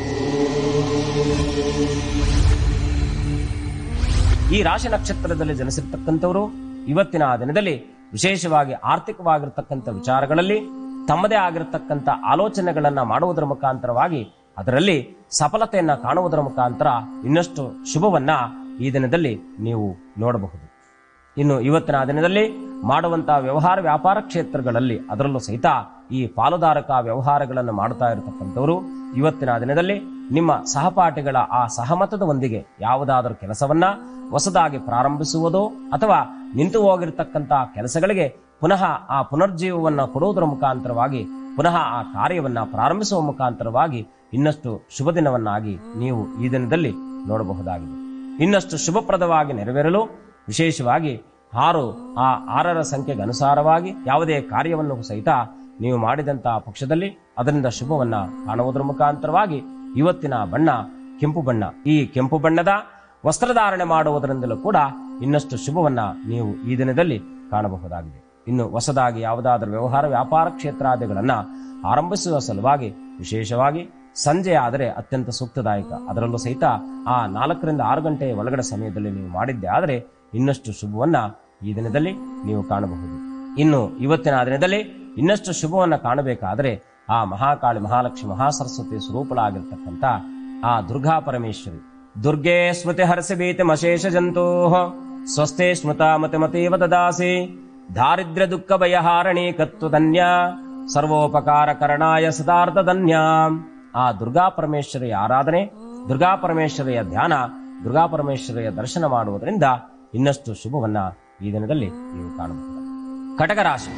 ಈ ರಾಶಿ ನಕ್ಷತ್ರದಲ್ಲಿ ಜನಿಸಿರ್ತಕ್ಕಂಥವರು ಇವತ್ತಿನ ದಿನದಲ್ಲಿ ವಿಶೇಷವಾಗಿ ಆರ್ಥಿಕವಾಗಿರ್ತಕ್ಕಂಥ ವಿಚಾರಗಳಲ್ಲಿ ತಮ್ಮದೇ ಆಗಿರತಕ್ಕಂಥ ಆಲೋಚನೆಗಳನ್ನ ಮಾಡುವುದರ ಮುಖಾಂತರವಾಗಿ ಅದರಲ್ಲಿ ಸಫಲತೆಯನ್ನ ಕಾಣುವುದರ ಮುಖಾಂತರ ಇನ್ನಷ್ಟು ಶುಭವನ್ನ ಈ ದಿನದಲ್ಲಿ ನೀವು ನೋಡಬಹುದು ಇನ್ನು ಇವತ್ತಿನ ದಿನದಲ್ಲಿ ಮಾಡುವಂತಹ ವ್ಯವಹಾರ ವ್ಯಾಪಾರ ಕ್ಷೇತ್ರಗಳಲ್ಲಿ ಅದರಲ್ಲೂ ಸಹಿತ ಈ ಪಾಲುದಾರಕ ವ್ಯವಹಾರಗಳನ್ನು ಮಾಡುತ್ತಾ ಇರತಕ್ಕಂಥವರು ಇವತ್ತಿನ ದಿನದಲ್ಲಿ ನಿಮ್ಮ ಸಹಪಾಠಿಗಳ ಆ ಸಹಮತದ ಒಂದಿಗೆ ಯಾವುದಾದರೂ ಕೆಲಸವನ್ನ ಹೊಸದಾಗಿ ಪ್ರಾರಂಭಿಸುವುದೋ ಅಥವಾ ನಿಂತು ಹೋಗಿರತಕ್ಕಂತಹ ಕೆಲಸಗಳಿಗೆ ಪುನಃ ಆ ಪುನರ್ಜೀವವನ್ನ ಕೊಡುವುದರ ಮುಖಾಂತರವಾಗಿ ಪುನಃ ಆ ಕಾರ್ಯವನ್ನ ಪ್ರಾರಂಭಿಸುವ ಮುಖಾಂತರವಾಗಿ ಇನ್ನಷ್ಟು ಶುಭ ದಿನವನ್ನಾಗಿ ನೀವು ಈ ದಿನದಲ್ಲಿ ನೋಡಬಹುದಾಗಿದೆ ಇನ್ನಷ್ಟು ಶುಭಪ್ರದವಾಗಿ ನೆರವೇರಲು ವಿಶೇಷವಾಗಿ ಆರು ಆ ಆರರ ಸಂಖ್ಯೆಗೆ ಅನುಸಾರವಾಗಿ ಯಾವುದೇ ಕಾರ್ಯವನ್ನು ಸಹಿತ ನೀವು ಮಾಡಿದಂತಹ ಪಕ್ಷದಲ್ಲಿ ಅದರಿಂದ ಶುಭವನ್ನ ಕಾಣುವುದರ ಮುಖಾಂತರವಾಗಿ ಇವತ್ತಿನ ಬಣ್ಣ ಕೆಂಪು ಬಣ್ಣ ಈ ಕೆಂಪು ಬಣ್ಣದ ವಸ್ತ್ರಧಾರಣೆ ಮಾಡುವುದರಿಂದಲೂ ಕೂಡ ಇನ್ನಷ್ಟು ಶುಭವನ್ನ ನೀವು ಈ ದಿನದಲ್ಲಿ ಕಾಣಬಹುದಾಗಿದೆ ಇನ್ನು ಹೊಸದಾಗಿ ಯಾವುದಾದರೂ ವ್ಯವಹಾರ ವ್ಯಾಪಾರ ಕ್ಷೇತ್ರಾದಿಗಳನ್ನ ಆರಂಭಿಸುವ ಸಲುವಾಗಿ ವಿಶೇಷವಾಗಿ ಸಂಜೆ ಆದರೆ ಅತ್ಯಂತ ಸೂಕ್ತದಾಯಕ ಅದರಲ್ಲೂ ಸಹಿತ ಆ ನಾಲ್ಕರಿಂದ ಆರು ಗಂಟೆ ಒಳಗಡೆ ಸಮಯದಲ್ಲಿ ನೀವು ಮಾಡಿದ್ದೆ ಆದರೆ ಇನ್ನಷ್ಟು ಶುಭವನ್ನ ಈ ದಿನದಲ್ಲಿ ನೀವು ಕಾಣಬಹುದು ಇನ್ನು ಇವತ್ತಿನ ದಿನದಲ್ಲಿ ಇನ್ನಷ್ಟು ಶುಭವನ್ನ ಕಾಣಬೇಕಾದರೆ ಆ ಮಹಾಕಾಳಿ ಮಹಾಲಕ್ಷ್ಮಿ ಮಹಾಸರಸ್ವತಿ ಸ್ವರೂಪಳಾಗಿರ್ತಕ್ಕಂಥ ಆ ದುರ್ಗಾ ಪರಮೇಶ್ವರಿ ದುರ್ಗೆ ಸ್ಮೃತಿ ಹರಸಿ ಭೀತಿ ಮಶೇಷ ಜಂತೋ ಸ್ವಸ್ಥೆ ಸ್ಮೃತ ಮತಿ ಮತೀವ ದದಾಸಿ ದಾರಿದ್ರ್ಯ ದುಃಖ ಭಯಹಾರಣಿ ಕತ್ತು ಧನ್ಯ ಸರ್ವೋಪಕಾರ ಕರಣಾಯ ಸದಾರ್ಥ ಧನ್ಯ ಆ ದುರ್ಗಾ ಪರಮೇಶ್ವರಿಯ ಆರಾಧನೆ ದುರ್ಗಾ ಪರಮೇಶ್ವರಿಯ ಧ್ಯಾನ ದುರ್ಗಾ ಪರಮೇಶ್ವರಿಯ ದರ್ಶನ ಮಾಡುವುದರಿಂದ ಇನ್ನಷ್ಟು ಶುಭವನ್ನ ಈ ದಿನದಲ್ಲಿ ನೀವು ಕಾಣಬಹುದು ಕಟಕ ರಾಶಿ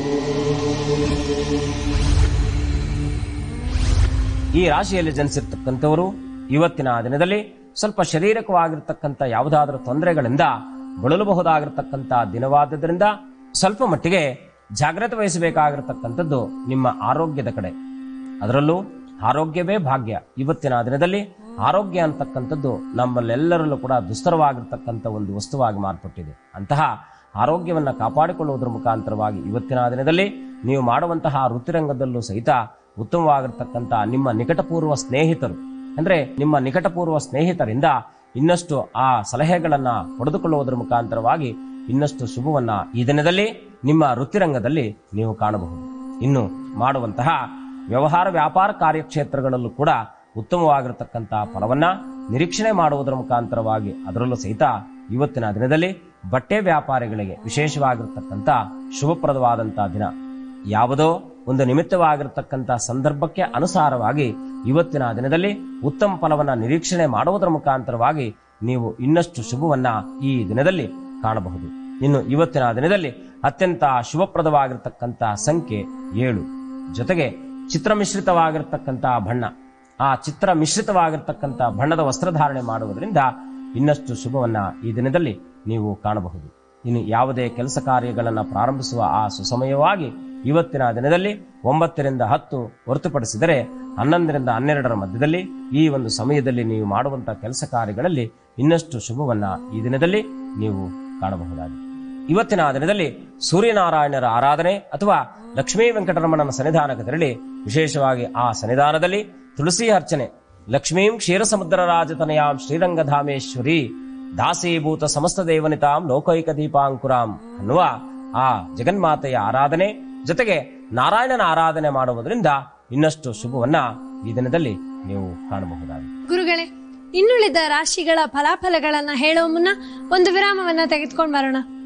ಈ ರಾಶಿಯಲ್ಲಿ ಜನಿಸಿರ್ತಕ್ಕಂಥವರು ಇವತ್ತಿನ ದಿನದಲ್ಲಿ ಸ್ವಲ್ಪ ಶಾರೀರಿಕವಾಗಿರ್ತಕ್ಕಂಥ ಯಾವುದಾದ್ರೂ ತೊಂದರೆಗಳಿಂದ ಬಳಲಬಹುದಾಗಿರ್ತಕ್ಕಂಥ ದಿನವಾದ್ದರಿಂದ ಸ್ವಲ್ಪ ಮಟ್ಟಿಗೆ ಜಾಗ್ರತೆ ವಹಿಸಬೇಕಾಗಿರ್ತಕ್ಕಂಥದ್ದು ನಿಮ್ಮ ಆರೋಗ್ಯದ ಕಡೆ ಅದರಲ್ಲೂ ಆರೋಗ್ಯವೇ ಭಾಗ್ಯ ಇವತ್ತಿನ ದಿನದಲ್ಲಿ ಆರೋಗ್ಯ ಅಂತಕ್ಕಂಥದ್ದು ನಮ್ಮಲ್ಲೆಲ್ಲರಲ್ಲೂ ಕೂಡ ದುಸ್ತರವಾಗಿರ್ತಕ್ಕಂಥ ಒಂದು ವಸ್ತುವಾಗಿ ಮಾರ್ಪಟ್ಟಿದೆ ಅಂತಹ ಆರೋಗ್ಯವನ್ನ ಕಾಪಾಡಿಕೊಳ್ಳುವುದರ ಮುಖಾಂತರವಾಗಿ ಇವತ್ತಿನ ದಿನದಲ್ಲಿ ನೀವು ಮಾಡುವಂತಹ ವೃತ್ತಿರಂಗದಲ್ಲೂ ಸಹಿತ ಉತ್ತಮವಾಗಿರ್ತಕ್ಕಂಥ ನಿಮ್ಮ ನಿಕಟಪೂರ್ವ ಸ್ನೇಹಿತರು ಅಂದ್ರೆ ನಿಮ್ಮ ನಿಕಟಪೂರ್ವ ಸ್ನೇಹಿತರಿಂದ ಇನ್ನಷ್ಟು ಆ ಸಲಹೆಗಳನ್ನ ಪಡೆದುಕೊಳ್ಳುವುದರ ಮುಖಾಂತರವಾಗಿ ಇನ್ನಷ್ಟು ಶುಭವನ್ನ ಈ ದಿನದಲ್ಲಿ ನಿಮ್ಮ ವೃತ್ತಿರಂಗದಲ್ಲಿ ನೀವು ಕಾಣಬಹುದು ಇನ್ನು ಮಾಡುವಂತಹ ವ್ಯವಹಾರ ವ್ಯಾಪಾರ ಕಾರ್ಯಕ್ಷೇತ್ರಗಳಲ್ಲೂ ಕೂಡ ಉತ್ತಮವಾಗಿರತಕ್ಕಂತಹ ಫಲವನ್ನ ನಿರೀಕ್ಷಣೆ ಮಾಡುವುದರ ಮುಖಾಂತರವಾಗಿ ಅದರಲ್ಲೂ ಸಹಿತ ಇವತ್ತಿನ ದಿನದಲ್ಲಿ ಬಟ್ಟೆ ವ್ಯಾಪಾರಿಗಳಿಗೆ ವಿಶೇಷವಾಗಿರ್ತಕ್ಕಂಥ ಶುಭಪ್ರದವಾದಂತಹ ದಿನ ಯಾವುದೋ ಒಂದು ನಿಮಿತ್ತವಾಗಿರತಕ್ಕಂಥ ಸಂದರ್ಭಕ್ಕೆ ಅನುಸಾರವಾಗಿ ಇವತ್ತಿನ ದಿನದಲ್ಲಿ ಉತ್ತಮ ಫಲವನ್ನ ನಿರೀಕ್ಷಣೆ ಮಾಡುವುದರ ಮುಖಾಂತರವಾಗಿ ನೀವು ಇನ್ನಷ್ಟು ಶುಭವನ್ನ ಈ ದಿನದಲ್ಲಿ ಕಾಣಬಹುದು ಇನ್ನು ಇವತ್ತಿನ ದಿನದಲ್ಲಿ ಅತ್ಯಂತ ಶುಭಪ್ರದವಾಗಿರ್ತಕ್ಕಂಥ ಸಂಖ್ಯೆ ಏಳು ಜೊತೆಗೆ ಚಿತ್ರ ಮಿಶ್ರಿತವಾಗಿರ್ತಕ್ಕಂಥ ಬಣ್ಣ ಆ ಚಿತ್ರ ಮಿಶ್ರಿತವಾಗಿರ್ತಕ್ಕಂಥ ಬಣ್ಣದ ವಸ್ತ್ರಧಾರಣೆ ಮಾಡುವುದರಿಂದ ಇನ್ನಷ್ಟು ಶುಭವನ್ನ ಈ ದಿನದಲ್ಲಿ ನೀವು ಕಾಣಬಹುದು ಇನ್ನು ಯಾವುದೇ ಕೆಲಸ ಕಾರ್ಯಗಳನ್ನು ಪ್ರಾರಂಭಿಸುವ ಆ ಸುಸಮಯವಾಗಿ ಇವತ್ತಿನ ದಿನದಲ್ಲಿ ಒಂಬತ್ತರಿಂದ ಹತ್ತು ಹೊರತುಪಡಿಸಿದರೆ ಹನ್ನೊಂದರಿಂದ ಹನ್ನೆರಡರ ಮಧ್ಯದಲ್ಲಿ ಈ ಒಂದು ಸಮಯದಲ್ಲಿ ನೀವು ಮಾಡುವಂತಹ ಕೆಲಸ ಕಾರ್ಯಗಳಲ್ಲಿ ಇನ್ನಷ್ಟು ಶುಭವನ್ನ ಈ ದಿನದಲ್ಲಿ ನೀವು ಕಾಣಬಹುದಾಗಿದೆ ಇವತ್ತಿನ ದಿನದಲ್ಲಿ ಸೂರ್ಯನಾರಾಯಣರ ಆರಾಧನೆ ಅಥವಾ ಲಕ್ಷ್ಮೀ ವೆಂಕಟರಮಣನ ಸನ್ನಿಧಾನಕ್ಕೆ ತೆರಳಿ ವಿಶೇಷವಾಗಿ ಆ ಸನ್ನಿಧಾನದಲ್ಲಿ ತುಳಸಿ ಅರ್ಚನೆ ಲಕ್ಷ್ಮೀಂ ಕ್ಷೀರಸಮುದ್ರ ರಾಜತನಯಾಂ ಶ್ರೀರಂಗಧಾಮೇಶ್ವರಿ ದಾಸೀಭೂತ ಸಮಸ್ತ ದೇವನಿತಾಂ ಲೋಕೈಕ ದೀಪಾಂಕುರಾಂ ಅನ್ನುವ ಆ ಜಗನ್ಮಾತೆಯ ಆರಾಧನೆ ಜೊತೆಗೆ ನಾರಾಯಣನ ಆರಾಧನೆ ಮಾಡುವುದರಿಂದ ಇನ್ನಷ್ಟು ಶುಭವನ್ನ ಈ ದಿನದಲ್ಲಿ ನೀವು ಕಾಣಬಹುದಾಗಿದೆ ಗುರುಗಳೇ ಇನ್ನುಳಿದ ರಾಶಿಗಳ ಫಲಾಫಲಗಳನ್ನ ಹೇಳೋ ಮುನ್ನ ಒಂದು ವಿರಾಮವನ್ನ ತೆಗೆದುಕೊಂಡು ಬರೋಣ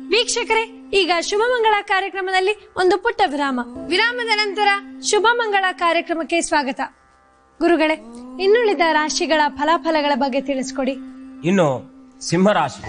ವೀಕ್ಷಕರೇ ಈಗ ಶುಭ ಮಂಗಳ ಕಾರ್ಯಕ್ರಮದಲ್ಲಿ ಒಂದು ಪುಟ್ಟ ವಿರಾಮ ವಿರಾಮದ ನಂತರ ಶುಭ ಮಂಗಳ ಕಾರ್ಯಕ್ರಮಕ್ಕೆ ಸ್ವಾಗತ ಗುರುಗಳೇ ಇನ್ನುಳಿದ ರಾಶಿಗಳ ಫಲಾಫಲಗಳ ಬಗ್ಗೆ ತಿಳಿಸ್ಕೊಡಿ ಇನ್ನು ಸಿಂಹರಾಶಿ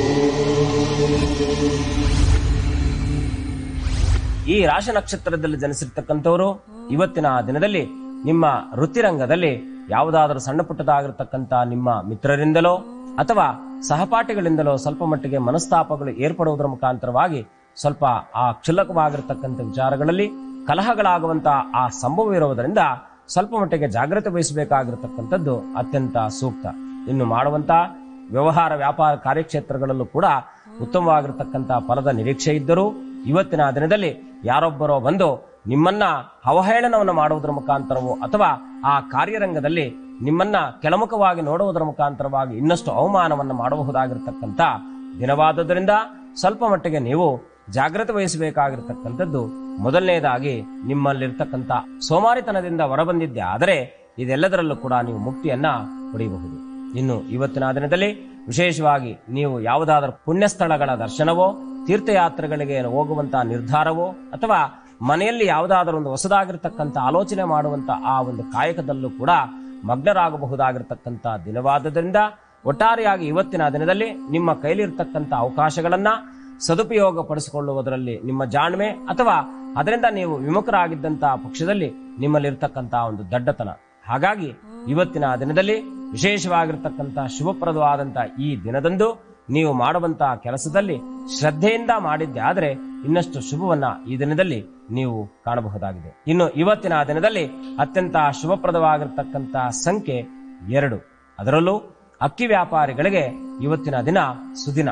ಈ ರಾಶಿ ನಕ್ಷತ್ರದಲ್ಲಿ ಜನಿಸಿರ್ತಕ್ಕಂಥವರು ಇವತ್ತಿನ ದಿನದಲ್ಲಿ ನಿಮ್ಮ ವೃತ್ತಿರಂಗದಲ್ಲಿ ಯಾವುದಾದರೂ ಸಣ್ಣ ಪುಟ್ಟದಾಗಿರ್ತಕ್ಕಂಥ ನಿಮ್ಮ ಮಿತ್ರರಿಂದಲೋ ಅಥವಾ ಸಹಪಾಠಿಗಳಿಂದಲೋ ಸ್ವಲ್ಪ ಮಟ್ಟಿಗೆ ಮನಸ್ತಾಪಗಳು ಏರ್ಪಡುವುದರ ಮುಖಾಂತರವಾಗಿ ಸ್ವಲ್ಪ ಆ ಕ್ಷುಲ್ಲಕವಾಗಿರ್ತಕ್ಕಂಥ ವಿಚಾರಗಳಲ್ಲಿ ಕಲಹಗಳಾಗುವಂತ ಆ ಸಂಭವ ಇರುವುದರಿಂದ ಸ್ವಲ್ಪ ಮಟ್ಟಿಗೆ ಜಾಗ್ರತೆ ವಹಿಸಬೇಕಾಗಿರತಕ್ಕಂಥದ್ದು ಅತ್ಯಂತ ಸೂಕ್ತ ಇನ್ನು ಮಾಡುವಂತ ವ್ಯವಹಾರ ವ್ಯಾಪಾರ ಕಾರ್ಯಕ್ಷೇತ್ರಗಳಲ್ಲೂ ಕೂಡ ಉತ್ತಮವಾಗಿರತಕ್ಕಂಥ ಫಲದ ನಿರೀಕ್ಷೆ ಇದ್ದರೂ ಇವತ್ತಿನ ದಿನದಲ್ಲಿ ಯಾರೊಬ್ಬರೋ ಬಂದು ನಿಮ್ಮನ್ನ ಅವಹೇಳನವನ್ನು ಮಾಡುವುದರ ಮುಖಾಂತರವೋ ಅಥವಾ ಆ ಕಾರ್ಯರಂಗದಲ್ಲಿ ನಿಮ್ಮನ್ನ ಕೆಳಮುಖವಾಗಿ ನೋಡುವುದರ ಮುಖಾಂತರವಾಗಿ ಇನ್ನಷ್ಟು ಅವಮಾನವನ್ನು ಮಾಡಬಹುದಾಗಿರ್ತಕ್ಕಂಥ ದಿನವಾದುದರಿಂದ ಸ್ವಲ್ಪ ಮಟ್ಟಿಗೆ ನೀವು ಜಾಗ್ರತೆ ವಹಿಸಬೇಕಾಗಿರ್ತಕ್ಕಂಥದ್ದು ಮೊದಲನೇದಾಗಿ ನಿಮ್ಮಲ್ಲಿರ್ತಕ್ಕಂಥ ಸೋಮಾರಿತನದಿಂದ ಹೊರಬಂದಿದ್ದೆ ಆದರೆ ಇದೆಲ್ಲದರಲ್ಲೂ ಕೂಡ ನೀವು ಮುಕ್ತಿಯನ್ನ ಪಡೆಯಬಹುದು ಇನ್ನು ಇವತ್ತಿನ ದಿನದಲ್ಲಿ ವಿಶೇಷವಾಗಿ ನೀವು ಯಾವುದಾದರೂ ಪುಣ್ಯ ಸ್ಥಳಗಳ ದರ್ಶನವೋ ತೀರ್ಥಯಾತ್ರೆಗಳಿಗೆ ಹೋಗುವಂತಹ ನಿರ್ಧಾರವೋ ಅಥವಾ ಮನೆಯಲ್ಲಿ ಯಾವುದಾದರೂ ಒಂದು ಹೊಸದಾಗಿರ್ತಕ್ಕಂಥ ಆಲೋಚನೆ ಮಾಡುವಂತ ಆ ಒಂದು ಕಾಯಕದಲ್ಲೂ ಕೂಡ ಮಗ್ನರಾಗಬಹುದಾಗಿರ್ತಕ್ಕಂಥ ದಿನವಾದ್ದರಿಂದ ಒಟ್ಟಾರೆಯಾಗಿ ಇವತ್ತಿನ ದಿನದಲ್ಲಿ ನಿಮ್ಮ ಕೈಲಿರ್ತಕ್ಕಂಥ ಅವಕಾಶಗಳನ್ನ ಸದುಪಯೋಗ ಪಡಿಸಿಕೊಳ್ಳುವುದರಲ್ಲಿ ನಿಮ್ಮ ಜಾಣ್ಮೆ ಅಥವಾ ಅದರಿಂದ ನೀವು ವಿಮುಖರಾಗಿದ್ದಂತಹ ಪಕ್ಷದಲ್ಲಿ ನಿಮ್ಮಲ್ಲಿರ್ತಕ್ಕಂತಹ ಒಂದು ದಡ್ಡತನ ಹಾಗಾಗಿ ಇವತ್ತಿನ ದಿನದಲ್ಲಿ ವಿಶೇಷವಾಗಿರ್ತಕ್ಕಂಥ ಶುಭಪ್ರದವಾದಂತ ಈ ದಿನದಂದು ನೀವು ಮಾಡುವಂತಹ ಕೆಲಸದಲ್ಲಿ ಶ್ರದ್ಧೆಯಿಂದ ಮಾಡಿದ್ದೆ ಆದರೆ ಇನ್ನಷ್ಟು ಶುಭವನ್ನ ಈ ದಿನದಲ್ಲಿ ನೀವು ಕಾಣಬಹುದಾಗಿದೆ ಇನ್ನು ಇವತ್ತಿನ ದಿನದಲ್ಲಿ ಅತ್ಯಂತ ಶುಭಪ್ರದವಾಗಿರ್ತಕ್ಕಂಥ ಸಂಖ್ಯೆ ಎರಡು ಅದರಲ್ಲೂ ಅಕ್ಕಿ ವ್ಯಾಪಾರಿಗಳಿಗೆ ಇವತ್ತಿನ ದಿನ ಸುದಿನ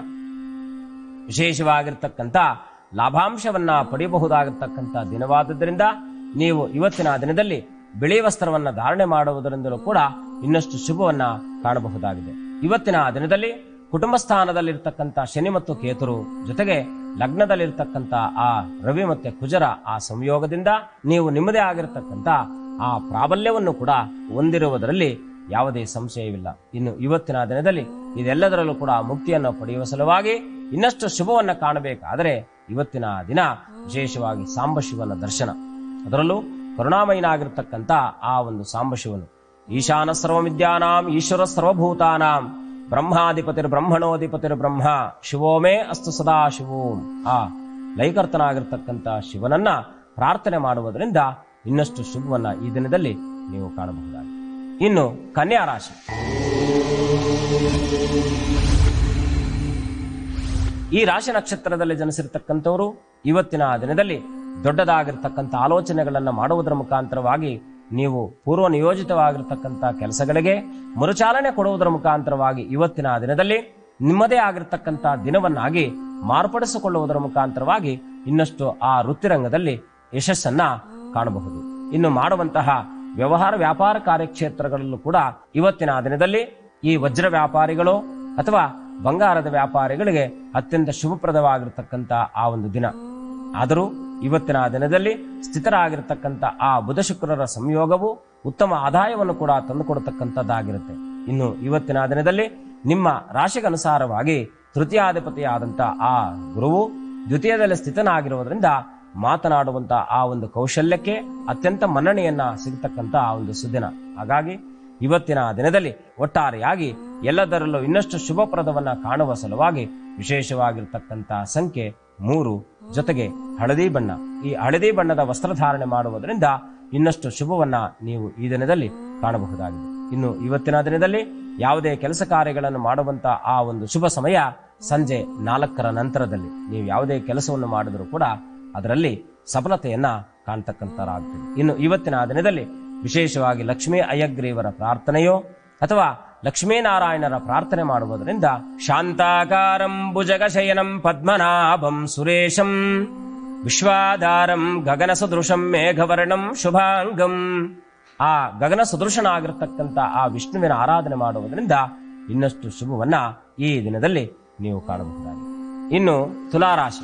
ವಿಶೇಷವಾಗಿರ್ತಕ್ಕಂಥ ಲಾಭಾಂಶವನ್ನ ಪಡೆಯಬಹುದಾಗಿರ್ತಕ್ಕಂಥ ದಿನವಾದದ್ದರಿಂದ ನೀವು ಇವತ್ತಿನ ದಿನದಲ್ಲಿ ಬಿಳಿ ವಸ್ತ್ರವನ್ನ ಧಾರಣೆ ಮಾಡುವುದರಿಂದಲೂ ಕೂಡ ಇನ್ನಷ್ಟು ಶುಭವನ್ನ ಕಾಣಬಹುದಾಗಿದೆ ಇವತ್ತಿನ ದಿನದಲ್ಲಿ ಕುಟುಂಬ ಸ್ಥಾನದಲ್ಲಿರ್ತಕ್ಕಂಥ ಶನಿ ಮತ್ತು ಕೇತುರು ಜೊತೆಗೆ ಲಗ್ನದಲ್ಲಿರ್ತಕ್ಕಂಥ ಆ ರವಿ ಮತ್ತೆ ಕುಜರ ಆ ಸಂಯೋಗದಿಂದ ನೀವು ನಿಮ್ಮದೇ ಆಗಿರತಕ್ಕಂಥ ಆ ಪ್ರಾಬಲ್ಯವನ್ನು ಕೂಡ ಹೊಂದಿರುವುದರಲ್ಲಿ ಯಾವುದೇ ಸಂಶಯವಿಲ್ಲ ಇನ್ನು ಇವತ್ತಿನ ದಿನದಲ್ಲಿ ಇದೆಲ್ಲದರಲ್ಲೂ ಕೂಡ ಮುಕ್ತಿಯನ್ನು ಪಡೆಯುವ ಸಲುವಾಗಿ ಇನ್ನಷ್ಟು ಶುಭವನ್ನ ಕಾಣಬೇಕಾದರೆ ಇವತ್ತಿನ ದಿನ ವಿಶೇಷವಾಗಿ ಸಾಂಬಶಿವನ ದರ್ಶನ ಅದರಲ್ಲೂ ಕರುಣಾಮಯನಾಗಿರ್ತಕ್ಕಂಥ ಆ ಒಂದು ಸಾಂಬಶಿವನು ಈಶಾನ ಸರ್ವವಿದ್ಯಾನಾಂ ಈಶ್ವರ ಸರ್ವಭೂತಾನಾಂ ಬ್ರಹ್ಮಾಧಿಪತಿರ್ ಬ್ರಹ್ಮಣೋಧಿಪತಿರ್ ಬ್ರಹ್ಮ ಶಿವೋಮೇ ಅಸ್ತು ಸದಾ ಶಿವೋಂ ಆ ಲೈಕರ್ತನಾಗಿರ್ತಕ್ಕಂಥ ಶಿವನನ್ನ ಪ್ರಾರ್ಥನೆ ಮಾಡುವುದರಿಂದ ಇನ್ನಷ್ಟು ಶುಭವನ್ನ ಈ ದಿನದಲ್ಲಿ ನೀವು ಕಾಣಬಹುದಾಗಿದೆ ಇನ್ನು ಕನ್ಯಾ ರಾಶಿ ಈ ರಾಶಿ ನಕ್ಷತ್ರದಲ್ಲಿ ಜನಿಸಿರ್ತಕ್ಕಂಥವರು ಇವತ್ತಿನ ದಿನದಲ್ಲಿ ದೊಡ್ಡದಾಗಿರ್ತಕ್ಕಂಥ ಆಲೋಚನೆಗಳನ್ನ ಮಾಡುವುದರ ಮುಖಾಂತರವಾಗಿ ನೀವು ಪೂರ್ವ ನಿಯೋಜಿತವಾಗಿರ್ತಕ್ಕಂಥ ಕೆಲಸಗಳಿಗೆ ಮರುಚಾಲನೆ ಕೊಡುವುದರ ಮುಖಾಂತರವಾಗಿ ಇವತ್ತಿನ ದಿನದಲ್ಲಿ ನಿಮ್ಮದೇ ಆಗಿರ್ತಕ್ಕಂಥ ದಿನವನ್ನಾಗಿ ಮಾರ್ಪಡಿಸಿಕೊಳ್ಳುವುದರ ಮುಖಾಂತರವಾಗಿ ಇನ್ನಷ್ಟು ಆ ವೃತ್ತಿರಂಗದಲ್ಲಿ ಯಶಸ್ಸನ್ನ ಕಾಣಬಹುದು ಇನ್ನು ಮಾಡುವಂತಹ ವ್ಯವಹಾರ ವ್ಯಾಪಾರ ಕಾರ್ಯಕ್ಷೇತ್ರಗಳಲ್ಲೂ ಕೂಡ ಇವತ್ತಿನ ದಿನದಲ್ಲಿ ಈ ವಜ್ರ ವ್ಯಾಪಾರಿಗಳು ಅಥವಾ ಬಂಗಾರದ ವ್ಯಾಪಾರಿಗಳಿಗೆ ಅತ್ಯಂತ ಶುಭಪ್ರದವಾಗಿರ್ತಕ್ಕಂಥ ಆ ಒಂದು ದಿನ ಆದರೂ ಇವತ್ತಿನ ದಿನದಲ್ಲಿ ಸ್ಥಿತರಾಗಿರ್ತಕ್ಕಂಥ ಆ ಬುಧ ಶುಕ್ರರ ಸಂಯೋಗವು ಉತ್ತಮ ಆದಾಯವನ್ನು ಕೂಡ ತಂದುಕೊಡತಕ್ಕಂಥದ್ದಾಗಿರುತ್ತೆ ಇನ್ನು ಇವತ್ತಿನ ದಿನದಲ್ಲಿ ನಿಮ್ಮ ರಾಶಿಗನುಸಾರವಾಗಿ ತೃತೀಯಾಧಿಪತಿಯಾದಂಥ ಆ ಗುರುವು ದ್ವಿತೀಯದಲ್ಲಿ ಸ್ಥಿತನಾಗಿರುವುದರಿಂದ ಮಾತನಾಡುವಂತ ಆ ಒಂದು ಕೌಶಲ್ಯಕ್ಕೆ ಅತ್ಯಂತ ಮನ್ನಣೆಯನ್ನ ಸಿಗತಕ್ಕಂತ ಆ ಒಂದು ಸುದಿನ ಹಾಗಾಗಿ ಇವತ್ತಿನ ದಿನದಲ್ಲಿ ಒಟ್ಟಾರೆಯಾಗಿ ಎಲ್ಲದರಲ್ಲೂ ಇನ್ನಷ್ಟು ಶುಭಪ್ರದವನ್ನ ಕಾಣುವ ಸಲುವಾಗಿ ವಿಶೇಷವಾಗಿರ್ತಕ್ಕಂಥ ಸಂಖ್ಯೆ ಮೂರು ಜೊತೆಗೆ ಹಳದಿ ಬಣ್ಣ ಈ ಹಳದಿ ಬಣ್ಣದ ವಸ್ತ್ರಧಾರಣೆ ಮಾಡುವುದರಿಂದ ಇನ್ನಷ್ಟು ಶುಭವನ್ನ ನೀವು ಈ ದಿನದಲ್ಲಿ ಕಾಣಬಹುದಾಗಿದೆ ಇನ್ನು ಇವತ್ತಿನ ದಿನದಲ್ಲಿ ಯಾವುದೇ ಕೆಲಸ ಕಾರ್ಯಗಳನ್ನು ಮಾಡುವಂತ ಆ ಒಂದು ಶುಭ ಸಮಯ ಸಂಜೆ ನಾಲ್ಕರ ನಂತರದಲ್ಲಿ ನೀವು ಯಾವುದೇ ಕೆಲಸವನ್ನು ಮಾಡಿದರೂ ಕೂಡ ಅದರಲ್ಲಿ ಸಫಲತೆಯನ್ನ ಕಾಣ್ತಕ್ಕಂಥರಾಗ್ತದೆ ಇನ್ನು ಇವತ್ತಿನ ದಿನದಲ್ಲಿ ವಿಶೇಷವಾಗಿ ಲಕ್ಷ್ಮೀ ಅಯ್ಯಗ್ರೀವರ ಪ್ರಾರ್ಥನೆಯೋ ಅಥವಾ ಲಕ್ಷ್ಮೀನಾರಾಯಣರ ಪ್ರಾರ್ಥನೆ ಮಾಡುವುದರಿಂದ ಶಾಂತಾಕಾರಂ ಭುಜಗಶಯನಂ ಪದ್ಮನಾಭಂ ಸುರೇಶಂ ವಿಶ್ವಾಧಾರಂ ಗಗನ ಸದೃಶಂ ಮೇಘವರ್ಣಂ ಶುಭಾಂಗಂ ಆ ಗಗನ ಸದೃಶನಾಗಿರ್ತಕ್ಕಂಥ ಆ ವಿಷ್ಣುವಿನ ಆರಾಧನೆ ಮಾಡುವುದರಿಂದ ಇನ್ನಷ್ಟು ಶುಭವನ್ನ ಈ ದಿನದಲ್ಲಿ ನೀವು ಕಾಣಬಹುದಾಗಿದೆ ಇನ್ನು ತುಲಾರಾಶಿ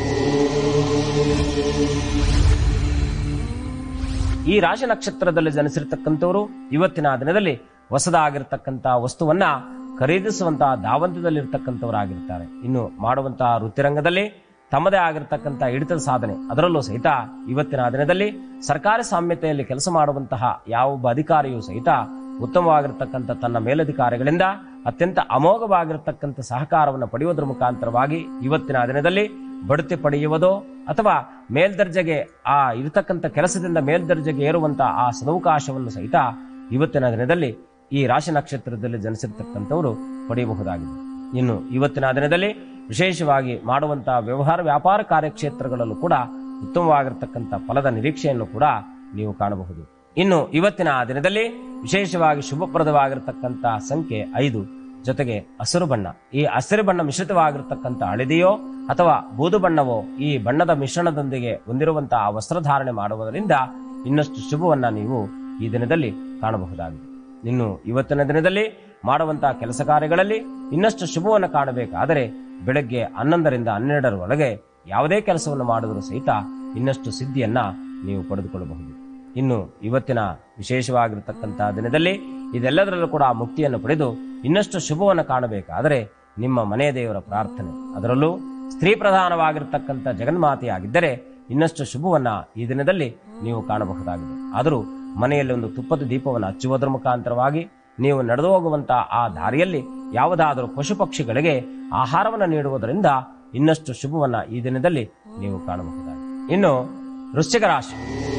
ಈ ರಾಶಿ ನಕ್ಷತ್ರದಲ್ಲಿ ಜನಿಸಿರ್ತಕ್ಕಂಥವರು ಇವತ್ತಿನ ದಿನದಲ್ಲಿ ಹೊಸದಾಗಿರ್ತಕ್ಕಂಥ ವಸ್ತುವನ್ನ ಖರೀದಿಸುವಂತಹ ಧಾವಂತದಲ್ಲಿರ್ತಕ್ಕಂಥವರಾಗಿರ್ತಾರೆ ಇನ್ನು ಮಾಡುವಂತಹ ವೃತ್ತಿರಂಗದಲ್ಲಿ ತಮ್ಮದೇ ಆಗಿರತಕ್ಕಂಥ ಹಿಡಿತದ ಸಾಧನೆ ಅದರಲ್ಲೂ ಸಹಿತ ಇವತ್ತಿನ ದಿನದಲ್ಲಿ ಸರ್ಕಾರಿ ಸಾಮ್ಯತೆಯಲ್ಲಿ ಕೆಲಸ ಮಾಡುವಂತಹ ಯಾವೊಬ್ಬ ಅಧಿಕಾರಿಯೂ ಸಹಿತ ಉತ್ತಮವಾಗಿರ್ತಕ್ಕಂಥ ತನ್ನ ಮೇಲಧಿಕಾರಿಗಳಿಂದ ಅತ್ಯಂತ ಅಮೋಘವಾಗಿರತಕ್ಕಂಥ ಸಹಕಾರವನ್ನು ಪಡೆಯುವುದರ ಮುಖಾಂತರವಾಗಿ ಇವತ್ತಿನ ದಿನದಲ್ಲಿ ಬಡ್ತಿ ಪಡೆಯುವುದೋ ಅಥವಾ ಮೇಲ್ದರ್ಜೆಗೆ ಆ ಇರತಕ್ಕಂಥ ಕೆಲಸದಿಂದ ಮೇಲ್ದರ್ಜೆಗೆ ಏರುವಂತಹ ಆ ಸದವಕಾಶವನ್ನು ಸಹಿತ ಇವತ್ತಿನ ದಿನದಲ್ಲಿ ಈ ರಾಶಿ ನಕ್ಷತ್ರದಲ್ಲಿ ಜನಿಸಿರ್ತಕ್ಕಂಥವರು ಪಡೆಯಬಹುದಾಗಿದೆ ಇನ್ನು ಇವತ್ತಿನ ದಿನದಲ್ಲಿ ವಿಶೇಷವಾಗಿ ಮಾಡುವಂತಹ ವ್ಯವಹಾರ ವ್ಯಾಪಾರ ಕಾರ್ಯಕ್ಷೇತ್ರಗಳಲ್ಲೂ ಕೂಡ ಉತ್ತಮವಾಗಿರ್ತಕ್ಕಂಥ ಫಲದ ನಿರೀಕ್ಷೆಯನ್ನು ಕೂಡ ನೀವು ಕಾಣಬಹುದು ಇನ್ನು ಇವತ್ತಿನ ದಿನದಲ್ಲಿ ವಿಶೇಷವಾಗಿ ಶುಭಪ್ರದವಾಗಿರ್ತಕ್ಕಂಥ ಸಂಖ್ಯೆ ಐದು ಜೊತೆಗೆ ಹಸಿರು ಬಣ್ಣ ಈ ಹಸಿರು ಬಣ್ಣ ಮಿಶ್ರಿತವಾಗಿರ್ತಕ್ಕಂಥ ಹಳದಿಯೋ ಅಥವಾ ಬೂದು ಬಣ್ಣವೋ ಈ ಬಣ್ಣದ ಮಿಶ್ರಣದೊಂದಿಗೆ ಹೊಂದಿರುವಂತಹ ವಸ್ತ್ರಧಾರಣೆ ಮಾಡುವುದರಿಂದ ಇನ್ನಷ್ಟು ಶುಭವನ್ನ ನೀವು ಈ ದಿನದಲ್ಲಿ ಕಾಣಬಹುದಾಗಿದೆ ಇನ್ನು ಇವತ್ತಿನ ದಿನದಲ್ಲಿ ಮಾಡುವಂತಹ ಕೆಲಸ ಕಾರ್ಯಗಳಲ್ಲಿ ಇನ್ನಷ್ಟು ಶುಭವನ್ನು ಕಾಣಬೇಕಾದರೆ ಬೆಳಗ್ಗೆ ಹನ್ನೊಂದರಿಂದ ಹನ್ನೆರಡರ ಒಳಗೆ ಯಾವುದೇ ಕೆಲಸವನ್ನು ಮಾಡಿದರೂ ಸಹಿತ ಇನ್ನಷ್ಟು ಸಿದ್ಧಿಯನ್ನ ನೀವು ಪಡೆದುಕೊಳ್ಳಬಹುದು ಇನ್ನು ಇವತ್ತಿನ ವಿಶೇಷವಾಗಿರತಕ್ಕಂತಹ ದಿನದಲ್ಲಿ ಇದೆಲ್ಲದರಲ್ಲೂ ಕೂಡ ಮುಕ್ತಿಯನ್ನು ಪಡೆದು ಇನ್ನಷ್ಟು ಶುಭವನ್ನು ಕಾಣಬೇಕಾದರೆ ನಿಮ್ಮ ಮನೆಯ ದೇವರ ಪ್ರಾರ್ಥನೆ ಅದರಲ್ಲೂ ಸ್ತ್ರೀ ಪ್ರಧಾನವಾಗಿರ್ತಕ್ಕಂಥ ಜಗನ್ಮಾತೆಯಾಗಿದ್ದರೆ ಇನ್ನಷ್ಟು ಶುಭವನ್ನ ಈ ದಿನದಲ್ಲಿ ನೀವು ಕಾಣಬಹುದಾಗಿದೆ ಆದರೂ ಮನೆಯಲ್ಲಿ ಒಂದು ತುಪ್ಪದ ದೀಪವನ್ನು ಹಚ್ಚುವುದರ ಮುಖಾಂತರವಾಗಿ ನೀವು ನಡೆದು ಹೋಗುವಂತಹ ಆ ದಾರಿಯಲ್ಲಿ ಯಾವುದಾದರೂ ಪಶು ಪಕ್ಷಿಗಳಿಗೆ ಆಹಾರವನ್ನು ನೀಡುವುದರಿಂದ ಇನ್ನಷ್ಟು ಶುಭವನ್ನ ಈ ದಿನದಲ್ಲಿ ನೀವು ಕಾಣಬಹುದಾಗಿದೆ ಇನ್ನು ವೃಶ್ಚಿಕ ರಾಶಿ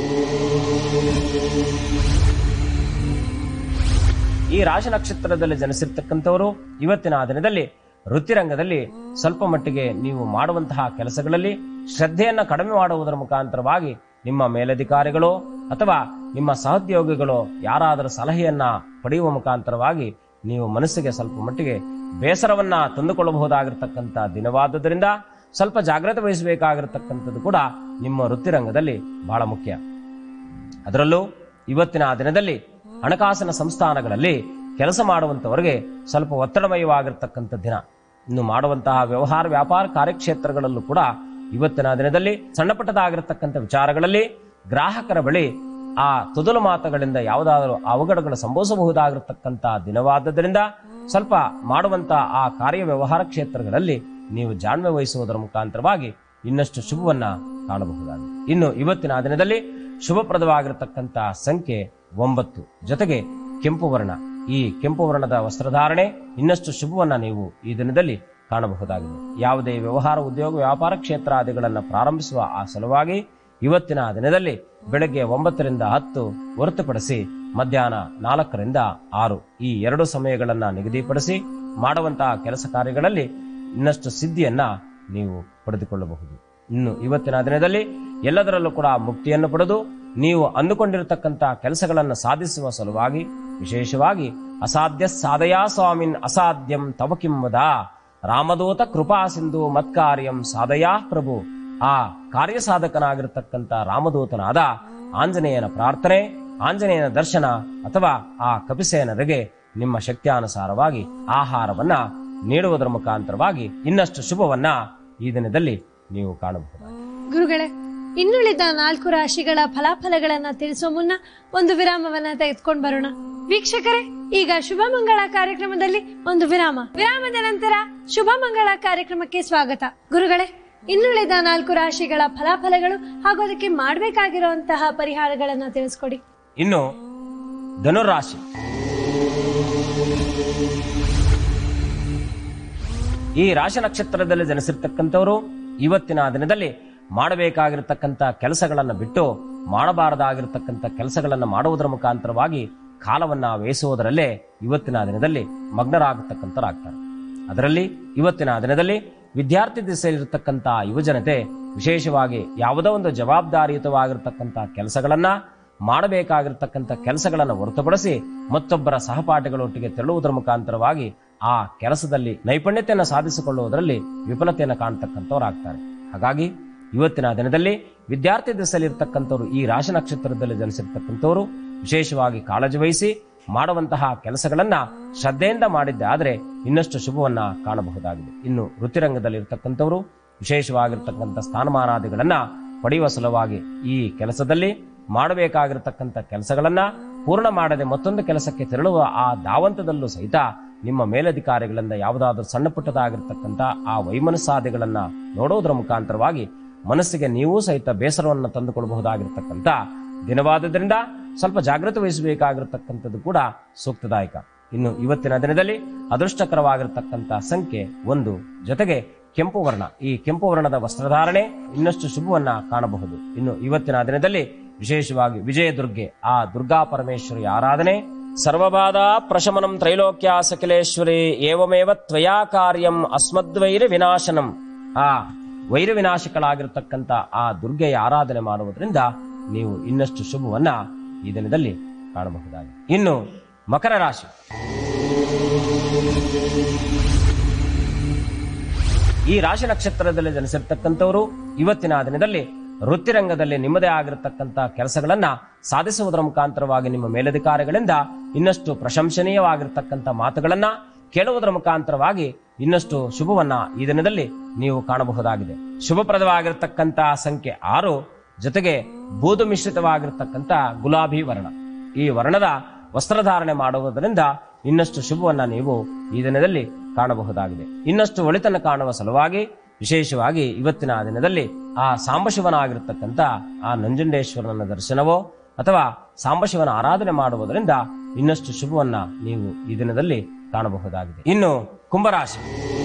ಈ ರಾಶಿ ನಕ್ಷತ್ರದಲ್ಲಿ ಜನಿಸಿರ್ತಕ್ಕಂಥವರು ಇವತ್ತಿನ ಆ ದಿನದಲ್ಲಿ ವೃತ್ತಿರಂಗದಲ್ಲಿ ಸ್ವಲ್ಪ ಮಟ್ಟಿಗೆ ನೀವು ಮಾಡುವಂತಹ ಕೆಲಸಗಳಲ್ಲಿ ಶ್ರದ್ಧೆಯನ್ನ ಕಡಿಮೆ ಮಾಡುವುದರ ಮುಖಾಂತರವಾಗಿ ನಿಮ್ಮ ಮೇಲಧಿಕಾರಿಗಳು ಅಥವಾ ನಿಮ್ಮ ಸಹೋದ್ಯೋಗಿಗಳು ಯಾರಾದರೂ ಸಲಹೆಯನ್ನ ಪಡೆಯುವ ಮುಖಾಂತರವಾಗಿ ನೀವು ಮನಸ್ಸಿಗೆ ಸ್ವಲ್ಪ ಮಟ್ಟಿಗೆ ಬೇಸರವನ್ನ ತಂದುಕೊಳ್ಳಬಹುದಾಗಿರ್ತಕ್ಕಂಥ ದಿನವಾದುದರಿಂದ ಸ್ವಲ್ಪ ಜಾಗ್ರತೆ ವಹಿಸಬೇಕಾಗಿರ್ತಕ್ಕಂಥದ್ದು ಕೂಡ ನಿಮ್ಮ ವೃತ್ತಿರಂಗದಲ್ಲಿ ಬಹಳ ಮುಖ್ಯ ಅದರಲ್ಲೂ ಇವತ್ತಿನ ಆ ದಿನದಲ್ಲಿ ಹಣಕಾಸಿನ ಸಂಸ್ಥಾನಗಳಲ್ಲಿ ಕೆಲಸ ಮಾಡುವಂತವರಿಗೆ ಸ್ವಲ್ಪ ಒತ್ತಡಮಯವಾಗಿರ್ತಕ್ಕಂಥ ದಿನ ಇನ್ನು ಮಾಡುವಂತಹ ವ್ಯವಹಾರ ವ್ಯಾಪಾರ ಕಾರ್ಯಕ್ಷೇತ್ರಗಳಲ್ಲೂ ಕೂಡ ಇವತ್ತಿನ ದಿನದಲ್ಲಿ ಸಣ್ಣ ಪುಟ್ಟದಾಗಿರ್ತಕ್ಕಂಥ ವಿಚಾರಗಳಲ್ಲಿ ಗ್ರಾಹಕರ ಬಳಿ ಆ ತೊದಲು ಮಾತುಗಳಿಂದ ಯಾವುದಾದರೂ ಅವಘಡಗಳು ಸಂಭವಿಸಬಹುದಾಗಿರ್ತಕ್ಕಂಥ ದಿನವಾದ್ದರಿಂದ ಸ್ವಲ್ಪ ಮಾಡುವಂತಹ ಆ ಕಾರ್ಯ ವ್ಯವಹಾರ ಕ್ಷೇತ್ರಗಳಲ್ಲಿ ನೀವು ಜಾಣ್ಮೆ ವಹಿಸುವುದರ ಮುಖಾಂತರವಾಗಿ ಇನ್ನಷ್ಟು ಶುಭವನ್ನ ಕಾಣಬಹುದಾಗಿದೆ ಇನ್ನು ಇವತ್ತಿನ ಆ ದಿನದಲ್ಲಿ ಶುಭಪ್ರದವಾಗಿರತಕ್ಕಂಥ ಸಂಖ್ಯೆ ಒಂಬತ್ತು ಜೊತೆಗೆ ಕೆಂಪು ವರ್ಣ ಈ ಕೆಂಪು ವರ್ಣದ ವಸ್ತ್ರಧಾರಣೆ ಇನ್ನಷ್ಟು ಶುಭವನ್ನ ನೀವು ಈ ದಿನದಲ್ಲಿ ಕಾಣಬಹುದಾಗಿದೆ ಯಾವುದೇ ವ್ಯವಹಾರ ಉದ್ಯೋಗ ವ್ಯಾಪಾರ ಕ್ಷೇತ್ರಾದಿಗಳನ್ನು ಪ್ರಾರಂಭಿಸುವ ಆ ಸಲುವಾಗಿ ಇವತ್ತಿನ ದಿನದಲ್ಲಿ ಬೆಳಗ್ಗೆ ಒಂಬತ್ತರಿಂದ ಹತ್ತು ಹೊರತುಪಡಿಸಿ ಮಧ್ಯಾಹ್ನ ನಾಲ್ಕರಿಂದ ಆರು ಈ ಎರಡು ಸಮಯಗಳನ್ನ ನಿಗದಿಪಡಿಸಿ ಮಾಡುವಂತಹ ಕೆಲಸ ಕಾರ್ಯಗಳಲ್ಲಿ ಇನ್ನಷ್ಟು ಸಿದ್ಧಿಯನ್ನ ನೀವು ಪಡೆದುಕೊಳ್ಳಬಹುದು ಇನ್ನು ಇವತ್ತಿನ ದಿನದಲ್ಲಿ ಎಲ್ಲದರಲ್ಲೂ ಕೂಡ ಮುಕ್ತಿಯನ್ನು ಪಡೆದು ನೀವು ಅಂದುಕೊಂಡಿರತಕ್ಕಂತಹ ಕೆಲಸಗಳನ್ನು ಸಾಧಿಸುವ ಸಲುವಾಗಿ ವಿಶೇಷವಾಗಿ ಅಸಾಧ್ಯ ಸಾಧಯಾ ಸ್ವಾಮಿನ್ ಅಸಾಧ್ಯಂ ತವ ಕಿಂವದ ರಾಮದೂತ ಕೃಪಾ ಸಿಂಧು ಮತ್ಕಾರ್ಯಂ ಸಾಧಯಾ ಪ್ರಭು ಆ ಕಾರ್ಯ ಸಾಧಕನಾಗಿರ್ತಕ್ಕಂಥ ರಾಮದೂತನಾದ ಆಂಜನೇಯನ ಪ್ರಾರ್ಥನೆ ಆಂಜನೇಯನ ದರ್ಶನ ಅಥವಾ ಆ ಕಪಿಸೇನರಿಗೆ ನಿಮ್ಮ ಶಕ್ತಿಯಾನುಸಾರವಾಗಿ ಆಹಾರವನ್ನ ನೀಡುವುದರ ಮುಖಾಂತರವಾಗಿ ಇನ್ನಷ್ಟು ಶುಭವನ್ನ ಈ ದಿನದಲ್ಲಿ ನೀವು ಕಾಣಬಹುದಾಗಿದೆ ಗುರುಗಳೇ ಇನ್ನುಳಿದ ನಾಲ್ಕು ರಾಶಿಗಳ ಫಲಾಫಲಗಳನ್ನ ತಿಳಿಸುವ ಮುನ್ನ ಒಂದು ವಿರಾಮವನ್ನ ತೆಗೆದುಕೊಂಡು ಬರೋಣ ವೀಕ್ಷಕರೇ ಈಗ ಶುಭ ಮಂಗಳ ಕಾರ್ಯಕ್ರಮದಲ್ಲಿ ಒಂದು ವಿರಾಮ ವಿರಾಮದ ನಂತರ ಶುಭ ಮಂಗಳ ಕಾರ್ಯಕ್ರಮಕ್ಕೆ ಸ್ವಾಗತ ಗುರುಗಳೇ ಇನ್ನುಳಿದ ನಾಲ್ಕು ರಾಶಿಗಳ ಫಲಾಫಲಗಳು ಹಾಗೂ ಅದಕ್ಕೆ ಮಾಡಬೇಕಾಗಿರುವಂತಹ ಪರಿಹಾರಗಳನ್ನ ತಿಳಿಸ್ಕೊಡಿ ಇನ್ನು ಧನುರಾಶಿ ಈ ರಾಶಿ ನಕ್ಷತ್ರದಲ್ಲಿ ಜನಿಸಿರ್ತಕ್ಕಂಥವರು ಇವತ್ತಿನ ದಿನದಲ್ಲಿ ಮಾಡಬೇಕಾಗಿರತಕ್ಕಂಥ ಕೆಲಸಗಳನ್ನು ಬಿಟ್ಟು ಮಾಡಬಾರದಾಗಿರತಕ್ಕಂಥ ಕೆಲಸಗಳನ್ನು ಮಾಡುವುದರ ಮುಖಾಂತರವಾಗಿ ಕಾಲವನ್ನ ವ್ಯಯಿಸುವುದರಲ್ಲೇ ಇವತ್ತಿನ ದಿನದಲ್ಲಿ ಮಗ್ನರಾಗತಕ್ಕಂಥರಾಗ್ತಾರೆ ಅದರಲ್ಲಿ ಇವತ್ತಿನ ದಿನದಲ್ಲಿ ವಿದ್ಯಾರ್ಥಿ ದಿಸೆಯಲ್ಲಿರ್ತಕ್ಕಂಥ ಯುವಜನತೆ ವಿಶೇಷವಾಗಿ ಯಾವುದೋ ಒಂದು ಜವಾಬ್ದಾರಿಯುತವಾಗಿರ್ತಕ್ಕಂಥ ಕೆಲಸಗಳನ್ನ ಮಾಡಬೇಕಾಗಿರ್ತಕ್ಕಂಥ ಕೆಲಸಗಳನ್ನು ಹೊರತುಪಡಿಸಿ ಮತ್ತೊಬ್ಬರ ಸಹಪಾಠಿಗಳೊಟ್ಟಿಗೆ ತೆರಳುವುದರ ಮುಖಾಂತರವಾಗಿ ಆ ಕೆಲಸದಲ್ಲಿ ನೈಪುಣ್ಯತೆಯನ್ನು ಸಾಧಿಸಿಕೊಳ್ಳುವುದರಲ್ಲಿ ವಿಫಲತೆಯನ್ನು ಕಾಣತಕ್ಕಂಥವರಾಗ್ತಾರೆ ಹಾಗಾಗಿ ಇವತ್ತಿನ ದಿನದಲ್ಲಿ ವಿದ್ಯಾರ್ಥಿ ದಿಸೆಯಲ್ಲಿರ್ತಕ್ಕಂಥವ್ರು ಈ ರಾಶಿ ನಕ್ಷತ್ರದಲ್ಲಿ ಜನಿಸಿರ್ತಕ್ಕಂಥವ್ರು ವಿಶೇಷವಾಗಿ ಕಾಳಜಿ ವಹಿಸಿ ಮಾಡುವಂತಹ ಕೆಲಸಗಳನ್ನ ಶ್ರದ್ಧೆಯಿಂದ ಮಾಡಿದ್ದೆ ಆದರೆ ಇನ್ನಷ್ಟು ಶುಭವನ್ನ ಕಾಣಬಹುದಾಗಿದೆ ಇನ್ನು ವೃತ್ತಿರಂಗದಲ್ಲಿ ಇರ್ತಕ್ಕಂಥವರು ವಿಶೇಷವಾಗಿರ್ತಕ್ಕಂಥ ಸ್ಥಾನಮಾನಾದಿಗಳನ್ನ ಪಡೆಯುವ ಸಲುವಾಗಿ ಈ ಕೆಲಸದಲ್ಲಿ ಮಾಡಬೇಕಾಗಿರತಕ್ಕಂಥ ಕೆಲಸಗಳನ್ನ ಪೂರ್ಣ ಮಾಡದೆ ಮತ್ತೊಂದು ಕೆಲಸಕ್ಕೆ ತೆರಳುವ ಆ ಧಾವಂತದಲ್ಲೂ ಸಹಿತ ನಿಮ್ಮ ಮೇಲಧಿಕಾರಿಗಳಿಂದ ಯಾವುದಾದ್ರೂ ಸಣ್ಣ ಪುಟ್ಟದಾಗಿರ್ತಕ್ಕಂಥ ಆ ವೈಮನಸ್ಸಾದಿಗಳನ್ನ ನೋಡೋದರ ಮುಖಾಂತರವಾಗಿ ಮನಸ್ಸಿಗೆ ನೀವೂ ಸಹಿತ ಬೇಸರವನ್ನು ತಂದುಕೊಳ್ಬಹುದಾಗಿರ್ತಕ್ಕಂಥ ದಿನವಾದದ್ರಿಂದ ಸ್ವಲ್ಪ ಜಾಗೃತಿ ವಹಿಸಬೇಕಾಗಿರ್ತಕ್ಕಂಥದ್ದು ಕೂಡ ಸೂಕ್ತದಾಯಕ ಇನ್ನು ಇವತ್ತಿನ ದಿನದಲ್ಲಿ ಅದೃಷ್ಟಕರವಾಗಿರ್ತಕ್ಕಂಥ ಸಂಖ್ಯೆ ಒಂದು ಜೊತೆಗೆ ಕೆಂಪು ವರ್ಣ ಈ ಕೆಂಪು ವರ್ಣದ ವಸ್ತ್ರಧಾರಣೆ ಇನ್ನಷ್ಟು ಶುಭವನ್ನ ಕಾಣಬಹುದು ಇನ್ನು ಇವತ್ತಿನ ದಿನದಲ್ಲಿ ವಿಶೇಷವಾಗಿ ವಿಜಯ ದುರ್ಗೆ ಆ ದುರ್ಗಾ ಪರಮೇಶ್ವರಿ ಆರಾಧನೆ ಸರ್ವಬಾಧ ಪ್ರಶಮನಂ ತ್ರೈಲೋಕ್ಯ ಸಕಲೇಶ್ವರಿ ಏವಮೇವ ತ್ವಯಾ ಕಾರ್ಯಂ ಅಸ್ಮದ್ವೈರ ವಿನಾಶನಂ ಆ ವೈರ ವಿನಾಶಕಳಾಗಿರ್ತಕ್ಕಂಥ ಆ ದುರ್ಗೆಯ ಆರಾಧನೆ ಮಾಡುವುದರಿಂದ ನೀವು ಇನ್ನಷ್ಟು ಶುಭವನ್ನ ಈ ದಿನದಲ್ಲಿ ಕಾಣಬಹುದಾಗಿದೆ ಇನ್ನು ಮಕರ ರಾಶಿ ಈ ರಾಶಿ ನಕ್ಷತ್ರದಲ್ಲಿ ಜನಿಸಿರ್ತಕ್ಕಂಥವರು ಇವತ್ತಿನ ದಿನದಲ್ಲಿ ವೃತ್ತಿರಂಗದಲ್ಲಿ ನಿಮ್ಮದೇ ಆಗಿರತಕ್ಕಂಥ ಕೆಲಸಗಳನ್ನ ಸಾಧಿಸುವುದರ ಮುಖಾಂತರವಾಗಿ ನಿಮ್ಮ ಮೇಲಧಿಕಾರಿಗಳಿಂದ ಇನ್ನಷ್ಟು ಪ್ರಶಂಸನೀಯವಾಗಿರ್ತಕ್ಕಂಥ ಮಾತುಗಳನ್ನ ಕೇಳುವುದರ ಮುಖಾಂತರವಾಗಿ ಇನ್ನಷ್ಟು ಶುಭವನ್ನ ಈ ದಿನದಲ್ಲಿ ನೀವು ಕಾಣಬಹುದಾಗಿದೆ ಶುಭಪ್ರದವಾಗಿರ್ತಕ್ಕಂಥ ಸಂಖ್ಯೆ ಆರು ಜೊತೆಗೆ ಬೂದು ಮಿಶ್ರಿತವಾಗಿರ್ತಕ್ಕಂಥ ಗುಲಾಬಿ ವರ್ಣ ಈ ವರ್ಣದ ವಸ್ತ್ರಧಾರಣೆ ಮಾಡುವುದರಿಂದ ಇನ್ನಷ್ಟು ಶುಭವನ್ನ ನೀವು ಈ ದಿನದಲ್ಲಿ ಕಾಣಬಹುದಾಗಿದೆ ಇನ್ನಷ್ಟು ಒಳಿತನ್ನು ಕಾಣುವ ಸಲುವಾಗಿ ವಿಶೇಷವಾಗಿ ಇವತ್ತಿನ ದಿನದಲ್ಲಿ ಆ ಸಾಂಬಶಿವನಾಗಿರ್ತಕ್ಕಂಥ ಆ ನಂಜುಂಡೇಶ್ವರನ ದರ್ಶನವೋ ಅಥವಾ ಸಾಂಬಶಿವನ ಆರಾಧನೆ ಮಾಡುವುದರಿಂದ ಇನ್ನಷ್ಟು ಶುಭವನ್ನ ನೀವು ಈ ದಿನದಲ್ಲಿ ಕಾಣಬಹುದಾಗಿದೆ ಇನ್ನು ಕುಂಭರಾಶಿ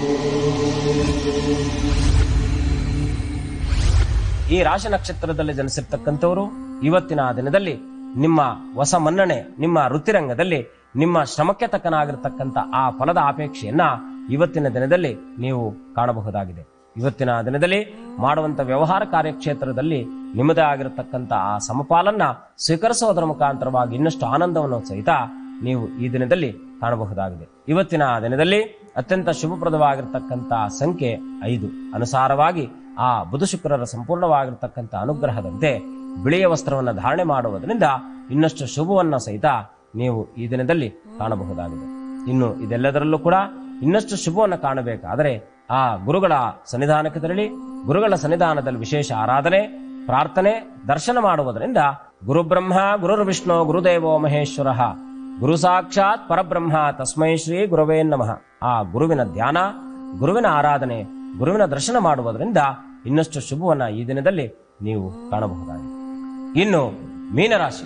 ಈ ರಾಶಿ ನಕ್ಷತ್ರದಲ್ಲಿ ಜನಿಸಿರ್ತಕ್ಕಂಥವರು ಇವತ್ತಿನ ದಿನದಲ್ಲಿ ನಿಮ್ಮ ಹೊಸ ಮನ್ನಣೆ ನಿಮ್ಮ ವೃತ್ತಿರಂಗದಲ್ಲಿ ನಿಮ್ಮ ಶ್ರಮಕ್ಕೆ ತಕ್ಕನಾಗಿರ್ತಕ್ಕಂಥ ಆ ಫಲದ ಅಪೇಕ್ಷೆಯನ್ನ ಇವತ್ತಿನ ದಿನದಲ್ಲಿ ನೀವು ಕಾಣಬಹುದಾಗಿದೆ ಇವತ್ತಿನ ದಿನದಲ್ಲಿ ಮಾಡುವಂತ ವ್ಯವಹಾರ ಕಾರ್ಯಕ್ಷೇತ್ರದಲ್ಲಿ ನಿಮ್ಮದೇ ಆಗಿರತಕ್ಕಂಥ ಆ ಸಮಪಾಲನ್ನ ಸ್ವೀಕರಿಸುವುದರ ಮುಖಾಂತರವಾಗಿ ಇನ್ನಷ್ಟು ಆನಂದವನ್ನು ಸಹಿತ ನೀವು ಈ ದಿನದಲ್ಲಿ ಕಾಣಬಹುದಾಗಿದೆ ಇವತ್ತಿನ ದಿನದಲ್ಲಿ ಅತ್ಯಂತ ಶುಭಪ್ರದವಾಗಿರ್ತಕ್ಕಂಥ ಸಂಖ್ಯೆ ಐದು ಅನುಸಾರವಾಗಿ ಆ ಬುಧ ಶುಕ್ರರ ಸಂಪೂರ್ಣವಾಗಿರ್ತಕ್ಕಂಥ ಅನುಗ್ರಹದಂತೆ ಬಿಳಿಯ ವಸ್ತ್ರವನ್ನು ಧಾರಣೆ ಮಾಡುವುದರಿಂದ ಇನ್ನಷ್ಟು ಶುಭವನ್ನ ಸಹಿತ ನೀವು ಈ ದಿನದಲ್ಲಿ ಕಾಣಬಹುದಾಗಿದೆ ಇನ್ನು ಇದೆಲ್ಲದರಲ್ಲೂ ಕೂಡ ಇನ್ನಷ್ಟು ಶುಭವನ್ನು ಕಾಣಬೇಕಾದರೆ ಆ ಗುರುಗಳ ಸನ್ನಿಧಾನಕ್ಕೆ ತೆರಳಿ ಗುರುಗಳ ಸನ್ನಿಧಾನದಲ್ಲಿ ವಿಶೇಷ ಆರಾಧನೆ ಪ್ರಾರ್ಥನೆ ದರ್ಶನ ಮಾಡುವುದರಿಂದ ಗುರುಬ್ರಹ್ಮ ಗುರುರ್ ವಿಷ್ಣು ಗುರುದೇವೋ ಮಹೇಶ್ವರ ಗುರು ಸಾಕ್ಷಾತ್ ಪರಬ್ರಹ್ಮ ತಸ್ಮೈ ಶ್ರೀ ಗುರುವೇ ನಮಃ ಆ ಗುರುವಿನ ಧ್ಯಾನ ಗುರುವಿನ ಆರಾಧನೆ ಗುರುವಿನ ದರ್ಶನ ಮಾಡುವುದರಿಂದ ಇನ್ನಷ್ಟು ಶುಭವನ್ನ ಈ ದಿನದಲ್ಲಿ ನೀವು ಕಾಣಬಹುದಾಗಿದೆ ಇನ್ನು ಮೀನರಾಶಿ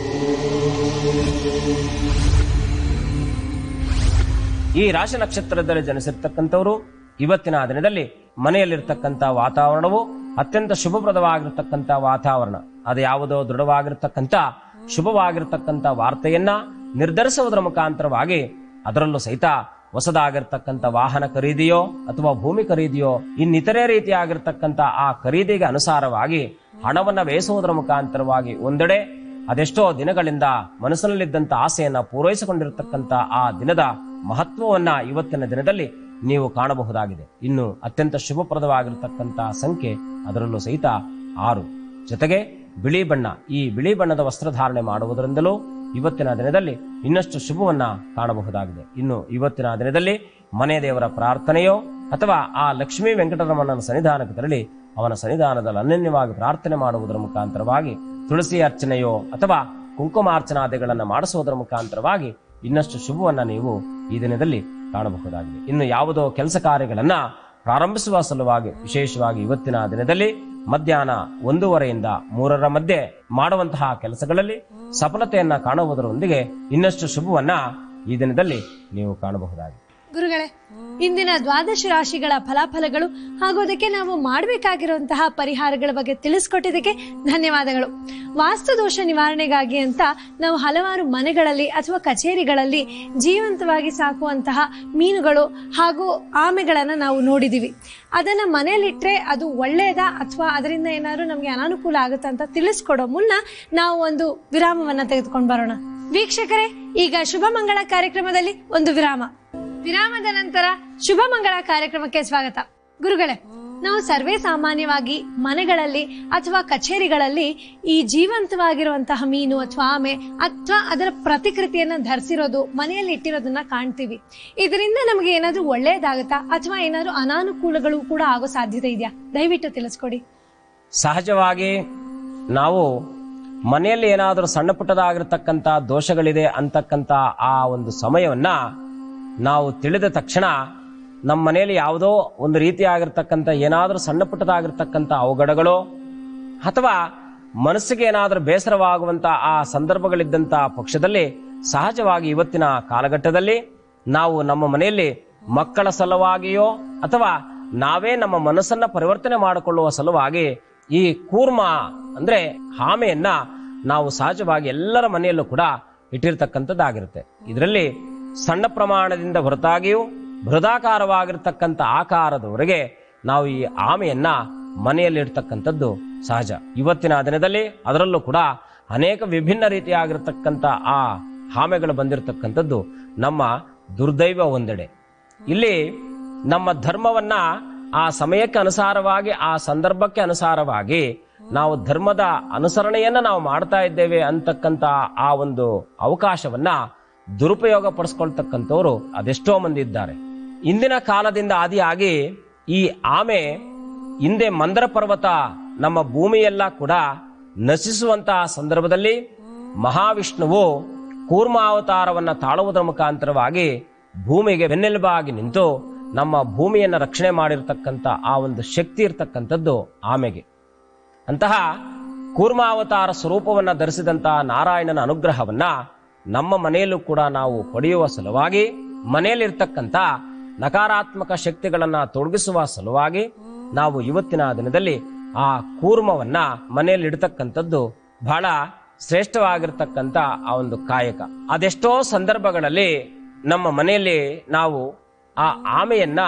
ಈ ರಾಶಿ ನಕ್ಷತ್ರದಲ್ಲಿ ಜನಿಸಿರ್ತಕ್ಕಂಥವರು ಇವತ್ತಿನ ದಿನದಲ್ಲಿ ಮನೆಯಲ್ಲಿರ್ತಕ್ಕಂಥ ವಾತಾವರಣವು ಅತ್ಯಂತ ಶುಭಪ್ರದವಾಗಿರ್ತಕ್ಕಂಥ ವಾತಾವರಣ ಅದು ಯಾವುದೋ ದೃಢವಾಗಿರ್ತಕ್ಕಂಥ ಶುಭವಾಗಿರ್ತಕ್ಕಂಥ ವಾರ್ತೆಯನ್ನ ನಿರ್ಧರಿಸುವುದರ ಮುಖಾಂತರವಾಗಿ ಅದರಲ್ಲೂ ಸಹಿತ ಹೊಸದಾಗಿರ್ತಕ್ಕಂಥ ವಾಹನ ಖರೀದಿಯೋ ಅಥವಾ ಭೂಮಿ ಖರೀದಿಯೋ ಇನ್ನಿತರೆ ರೀತಿಯಾಗಿರ್ತಕ್ಕಂಥ ಆ ಖರೀದಿಗೆ ಅನುಸಾರವಾಗಿ ಹಣವನ್ನ ವ್ಯಯಿಸುವುದರ ಮುಖಾಂತರವಾಗಿ ಒಂದೆಡೆ ಅದೆಷ್ಟೋ ದಿನಗಳಿಂದ ಮನಸ್ಸಿನಲ್ಲಿದ್ದಂಥ ಆಸೆಯನ್ನ ಪೂರೈಸಿಕೊಂಡಿರತಕ್ಕಂಥ ಆ ದಿನದ ಮಹತ್ವವನ್ನ ಇವತ್ತಿನ ದಿನದಲ್ಲಿ ನೀವು ಕಾಣಬಹುದಾಗಿದೆ ಇನ್ನು ಅತ್ಯಂತ ಶುಭಪ್ರದವಾಗಿರತಕ್ಕಂಥ ಸಂಖ್ಯೆ ಅದರಲ್ಲೂ ಸಹಿತ ಆರು ಜೊತೆಗೆ ಬಿಳಿ ಬಣ್ಣ ಈ ಬಿಳಿ ಬಣ್ಣದ ವಸ್ತ್ರಧಾರಣೆ ಮಾಡುವುದರಿಂದಲೂ ಇವತ್ತಿನ ದಿನದಲ್ಲಿ ಇನ್ನಷ್ಟು ಶುಭವನ್ನ ಕಾಣಬಹುದಾಗಿದೆ ಇನ್ನು ಇವತ್ತಿನ ದಿನದಲ್ಲಿ ಮನೆ ದೇವರ ಪ್ರಾರ್ಥನೆಯೋ ಅಥವಾ ಆ ಲಕ್ಷ್ಮೀ ವೆಂಕಟರಮಣನ ಸನ್ನಿಧಾನಕ್ಕೆ ತೆರಳಿ ಅವನ ಸನ್ನಿಧಾನದಲ್ಲಿ ಅನನ್ಯವಾಗಿ ಪ್ರಾರ್ಥನೆ ಮಾಡುವುದರ ಮುಖಾಂತರವಾಗಿ ತುಳಸಿ ಅರ್ಚನೆಯೋ ಅಥವಾ ಕುಂಕುಮಾರ್ಚನಾದಿಗಳನ್ನು ಮಾಡಿಸುವುದರ ಮುಖಾಂತರವಾಗಿ ಇನ್ನಷ್ಟು ಶುಭವನ್ನ ನೀವು ಈ ದಿನದಲ್ಲಿ ಕಾಣಬಹುದಾಗಿದೆ ಇನ್ನು ಯಾವುದೋ ಕೆಲಸ ಕಾರ್ಯಗಳನ್ನ ಪ್ರಾರಂಭಿಸುವ ಸಲುವಾಗಿ ವಿಶೇಷವಾಗಿ ಇವತ್ತಿನ ದಿನದಲ್ಲಿ ಮಧ್ಯಾಹ್ನ ಒಂದೂವರೆಯಿಂದ ಮೂರರ ಮಧ್ಯೆ ಮಾಡುವಂತಹ ಕೆಲಸಗಳಲ್ಲಿ ಸಫಲತೆಯನ್ನ ಕಾಣುವುದರೊಂದಿಗೆ ಇನ್ನಷ್ಟು ಶುಭವನ್ನ ಈ ದಿನದಲ್ಲಿ ನೀವು ಕಾಣಬಹುದಾಗಿದೆ ಗುರುಗಳೇ ಇಂದಿನ ದ್ವಾದಶ ರಾಶಿಗಳ ಫಲಾಫಲಗಳು ಹಾಗೂ ಅದಕ್ಕೆ ನಾವು ಮಾಡಬೇಕಾಗಿರುವಂತಹ ಪರಿಹಾರಗಳ ಬಗ್ಗೆ ತಿಳಿಸ್ಕೊಟ್ಟಿದ್ದಕ್ಕೆ ಧನ್ಯವಾದಗಳು ವಾಸ್ತು ದೋಷ ನಿವಾರಣೆಗಾಗಿ ಅಂತ ನಾವು ಹಲವಾರು ಮನೆಗಳಲ್ಲಿ ಅಥವಾ ಕಚೇರಿಗಳಲ್ಲಿ ಜೀವಂತವಾಗಿ ಸಾಕುವಂತಹ ಮೀನುಗಳು ಹಾಗೂ ಆಮೆಗಳನ್ನು ನಾವು ನೋಡಿದೀವಿ ಅದನ್ನ ಮನೆಯಲ್ಲಿಟ್ರೆ ಅದು ಒಳ್ಳೆಯದಾ ಅಥವಾ ಅದರಿಂದ ಏನಾದ್ರು ನಮಗೆ ಅನಾನುಕೂಲ ಆಗುತ್ತಾ ಅಂತ ತಿಳಿಸ್ಕೊಡೋ ಮುನ್ನ ನಾವು ಒಂದು ವಿರಾಮವನ್ನ ತೆಗೆದುಕೊಂಡು ಬರೋಣ ವೀಕ್ಷಕರೇ ಈಗ ಶುಭ ಮಂಗಳ ಕಾರ್ಯಕ್ರಮದಲ್ಲಿ ಒಂದು ವಿರಾಮ ವಿರಾಮದ ನಂತರ ಶುಭ ಮಂಗಳ ಕಾರ್ಯಕ್ರಮಕ್ಕೆ ಸ್ವಾಗತ ಗುರುಗಳೇ ನಾವು ಸರ್ವೇ ಸಾಮಾನ್ಯವಾಗಿ ಮನೆಗಳಲ್ಲಿ ಅಥವಾ ಕಚೇರಿಗಳಲ್ಲಿ ಈ ಜೀವಂತವಾಗಿರುವಂತಹ ಮೀನು ಅಥವಾ ಆಮೆ ಅಥವಾ ಅದರ ಪ್ರತಿಕೃತಿಯನ್ನ ಧರಿಸಿರೋದು ಮನೆಯಲ್ಲಿ ಇಟ್ಟಿರೋದನ್ನ ಕಾಣ್ತೀವಿ ಇದರಿಂದ ನಮಗೆ ಏನಾದ್ರೂ ಒಳ್ಳೆಯದಾಗುತ್ತಾ ಅಥವಾ ಏನಾದ್ರೂ ಅನಾನುಕೂಲಗಳು ಕೂಡ ಆಗೋ ಸಾಧ್ಯತೆ ಇದೆಯಾ ದಯವಿಟ್ಟು ತಿಳಿಸ್ಕೊಡಿ ಸಹಜವಾಗಿ ನಾವು ಮನೆಯಲ್ಲಿ ಏನಾದರೂ ಸಣ್ಣ ಪುಟ್ಟದಾಗಿರ್ತಕ್ಕಂಥ ದೋಷಗಳಿದೆ ಅಂತಕ್ಕಂಥ ಆ ಒಂದು ಸಮಯವನ್ನ ನಾವು ತಿಳಿದ ತಕ್ಷಣ ನಮ್ಮ ಮನೆಯಲ್ಲಿ ಯಾವುದೋ ಒಂದು ರೀತಿಯಾಗಿರ್ತಕ್ಕಂಥ ಏನಾದರೂ ಸಣ್ಣ ಪುಟ್ಟದಾಗಿರ್ತಕ್ಕಂಥ ಅವಘಡಗಳು ಅಥವಾ ಮನಸ್ಸಿಗೆ ಏನಾದರೂ ಬೇಸರವಾಗುವಂತ ಆ ಸಂದರ್ಭಗಳಿದ್ದಂತ ಪಕ್ಷದಲ್ಲಿ ಸಹಜವಾಗಿ ಇವತ್ತಿನ ಕಾಲಘಟ್ಟದಲ್ಲಿ ನಾವು ನಮ್ಮ ಮನೆಯಲ್ಲಿ ಮಕ್ಕಳ ಸಲುವಾಗಿಯೋ ಅಥವಾ ನಾವೇ ನಮ್ಮ ಮನಸ್ಸನ್ನ ಪರಿವರ್ತನೆ ಮಾಡಿಕೊಳ್ಳುವ ಸಲುವಾಗಿ ಈ ಕೂರ್ಮ ಅಂದ್ರೆ ಆಮೆಯನ್ನ ನಾವು ಸಹಜವಾಗಿ ಎಲ್ಲರ ಮನೆಯಲ್ಲೂ ಕೂಡ ಇಟ್ಟಿರ್ತಕ್ಕಂಥದ್ದಾಗಿರುತ್ತೆ ಇದರಲ್ಲಿ ಸಣ್ಣ ಪ್ರಮಾಣದಿಂದ ಹೊರತಾಗಿಯೂ ಬೃಹದಾಕಾರವಾಗಿರ್ತಕ್ಕಂಥ ಆಕಾರದವರೆಗೆ ನಾವು ಈ ಆಮೆಯನ್ನ ಮನೆಯಲ್ಲಿರ್ತಕ್ಕಂಥದ್ದು ಸಹಜ ಇವತ್ತಿನ ದಿನದಲ್ಲಿ ಅದರಲ್ಲೂ ಕೂಡ ಅನೇಕ ವಿಭಿನ್ನ ರೀತಿಯಾಗಿರ್ತಕ್ಕಂಥ ಆ ಆಮೆಗಳು ಬಂದಿರತಕ್ಕಂಥದ್ದು ನಮ್ಮ ದುರ್ದೈವ ಒಂದೆಡೆ ಇಲ್ಲಿ ನಮ್ಮ ಧರ್ಮವನ್ನ ಆ ಸಮಯಕ್ಕೆ ಅನುಸಾರವಾಗಿ ಆ ಸಂದರ್ಭಕ್ಕೆ ಅನುಸಾರವಾಗಿ ನಾವು ಧರ್ಮದ ಅನುಸರಣೆಯನ್ನ ನಾವು ಮಾಡ್ತಾ ಇದ್ದೇವೆ ಅಂತಕ್ಕಂತ ಆ ಒಂದು ಅವಕಾಶವನ್ನ ದುರುಪಯೋಗ ಪಡಿಸ್ಕೊಳ್ತಕ್ಕಂಥವ್ರು ಅದೆಷ್ಟೋ ಮಂದಿ ಇದ್ದಾರೆ ಇಂದಿನ ಕಾಲದಿಂದ ಆದಿಯಾಗಿ ಈ ಆಮೆ ಹಿಂದೆ ಮಂದರ ಪರ್ವತ ನಮ್ಮ ಭೂಮಿಯೆಲ್ಲ ಕೂಡ ನಶಿಸುವಂತಹ ಸಂದರ್ಭದಲ್ಲಿ ಮಹಾವಿಷ್ಣುವು ಕೂರ್ಮಾವತಾರವನ್ನ ತಾಳುವುದರ ಮುಖಾಂತರವಾಗಿ ಭೂಮಿಗೆ ಬೆನ್ನೆಲುಬಾಗಿ ನಿಂತು ನಮ್ಮ ಭೂಮಿಯನ್ನ ರಕ್ಷಣೆ ಮಾಡಿರ್ತಕ್ಕಂಥ ಆ ಒಂದು ಶಕ್ತಿ ಇರ್ತಕ್ಕಂಥದ್ದು ಆಮೆಗೆ ಅಂತಹ ಕೂರ್ಮಾವತಾರ ಸ್ವರೂಪವನ್ನ ಧರಿಸಿದಂತಹ ನಾರಾಯಣನ ಅನುಗ್ರಹವನ್ನ ನಮ್ಮ ಮನೆಯಲ್ಲೂ ಕೂಡ ನಾವು ಪಡೆಯುವ ಸಲುವಾಗಿ ಮನೆಯಲ್ಲಿರ್ತಕ್ಕಂಥ ನಕಾರಾತ್ಮಕ ಶಕ್ತಿಗಳನ್ನ ತೊಡಗಿಸುವ ಸಲುವಾಗಿ ನಾವು ಇವತ್ತಿನ ದಿನದಲ್ಲಿ ಆ ಕೂರ್ಮವನ್ನ ಮನೆಯಲ್ಲಿ ಇಡತಕ್ಕಂಥದ್ದು ಬಹಳ ಶ್ರೇಷ್ಠವಾಗಿರ್ತಕ್ಕಂಥ ಆ ಒಂದು ಕಾಯಕ ಅದೆಷ್ಟೋ ಸಂದರ್ಭಗಳಲ್ಲಿ ನಮ್ಮ ಮನೆಯಲ್ಲಿ ನಾವು ಆ ಆಮೆಯನ್ನ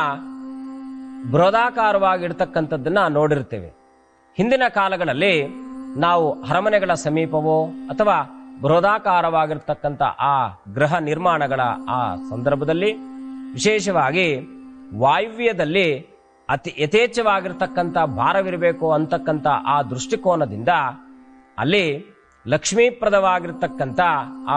ಬೃಹದಾಕಾರವಾಗಿರ್ತಕ್ಕಂಥದ್ದನ್ನ ನೋಡಿರ್ತೇವೆ ಹಿಂದಿನ ಕಾಲಗಳಲ್ಲಿ ನಾವು ಅರಮನೆಗಳ ಸಮೀಪವೋ ಅಥವಾ ಬೃಹದಾಕಾರವಾಗಿರ್ತಕ್ಕಂಥ ಆ ಗೃಹ ನಿರ್ಮಾಣಗಳ ಆ ಸಂದರ್ಭದಲ್ಲಿ ವಿಶೇಷವಾಗಿ ವಾಯುವ್ಯದಲ್ಲಿ ಅತಿ ಯಥೇಚ್ಛವಾಗಿರ್ತಕ್ಕಂಥ ಭಾರವಿರಬೇಕು ಅಂತಕ್ಕಂಥ ಆ ದೃಷ್ಟಿಕೋನದಿಂದ ಅಲ್ಲಿ ಲಕ್ಷ್ಮೀಪ್ರದವಾಗಿರ್ತಕ್ಕಂಥ ಆ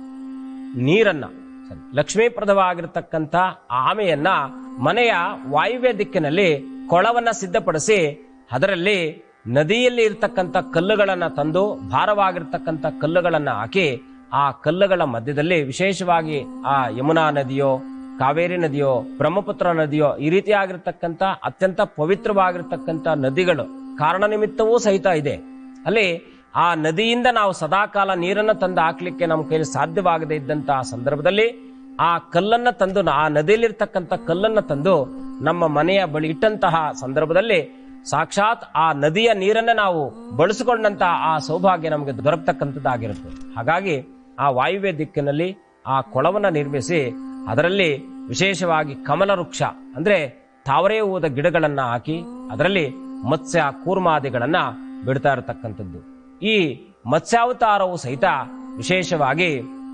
ನೀರನ್ನ sorry, ಲಕ್ಷ್ಮೀಪ್ರದವಾಗಿರ್ತಕ್ಕಂಥ ಆಮೆಯನ್ನ ಮನೆಯ ವಾಯುವ್ಯ ದಿಕ್ಕಿನಲ್ಲಿ ಕೊಳವನ್ನ ಸಿದ್ಧಪಡಿಸಿ ಅದರಲ್ಲಿ ನದಿಯಲ್ಲಿ ಇರ್ತಕ್ಕಂಥ ಕಲ್ಲುಗಳನ್ನ ತಂದು ಭಾರವಾಗಿರ್ತಕ್ಕಂಥ ಕಲ್ಲುಗಳನ್ನ ಹಾಕಿ ಆ ಕಲ್ಲುಗಳ ಮಧ್ಯದಲ್ಲಿ ವಿಶೇಷವಾಗಿ ಆ ಯಮುನಾ ನದಿಯೋ ಕಾವೇರಿ ನದಿಯೋ ಬ್ರಹ್ಮಪುತ್ರ ನದಿಯೋ ಈ ರೀತಿಯಾಗಿರ್ತಕ್ಕಂಥ ಅತ್ಯಂತ ಪವಿತ್ರವಾಗಿರ್ತಕ್ಕಂಥ ನದಿಗಳು ಕಾರಣ ನಿಮಿತ್ತವೂ ಸಹಿತ ಇದೆ ಅಲ್ಲಿ ಆ ನದಿಯಿಂದ ನಾವು ಸದಾಕಾಲ ನೀರನ್ನ ತಂದು ಹಾಕ್ಲಿಕ್ಕೆ ನಮ್ಮ ಕೈಲಿ ಸಾಧ್ಯವಾಗದೇ ಇದ್ದಂತಹ ಸಂದರ್ಭದಲ್ಲಿ ಆ ಕಲ್ಲನ್ನ ತಂದು ಆ ನದಿಯಲ್ಲಿರ್ತಕ್ಕಂಥ ಕಲ್ಲನ್ನ ತಂದು ನಮ್ಮ ಮನೆಯ ಬಳಿ ಇಟ್ಟಂತಹ ಸಂದರ್ಭದಲ್ಲಿ ಸಾಕ್ಷಾತ್ ಆ ನದಿಯ ನೀರನ್ನ ನಾವು ಬಳಸಿಕೊಂಡಂತಹ ಆ ಸೌಭಾಗ್ಯ ನಮಗೆ ದೊರಕತಕ್ಕಂಥದ್ದಾಗಿರುತ್ತೆ ಹಾಗಾಗಿ ಆ ವಾಯುವ್ಯ ದಿಕ್ಕಿನಲ್ಲಿ ಆ ಕೊಳವನ್ನ ನಿರ್ಮಿಸಿ ಅದರಲ್ಲಿ ವಿಶೇಷವಾಗಿ ಕಮಲ ವೃಕ್ಷ ಅಂದ್ರೆ ತಾವರೆ ಹೂವದ ಗಿಡಗಳನ್ನ ಹಾಕಿ ಅದರಲ್ಲಿ ಮತ್ಸ್ಯ ಕೂರ್ಮಾದಿಗಳನ್ನ ಬಿಡ್ತಾ ಇರತಕ್ಕಂಥದ್ದು ಈ ಮತ್ಸ್ಯಾವತಾರವು ಸಹಿತ ವಿಶೇಷವಾಗಿ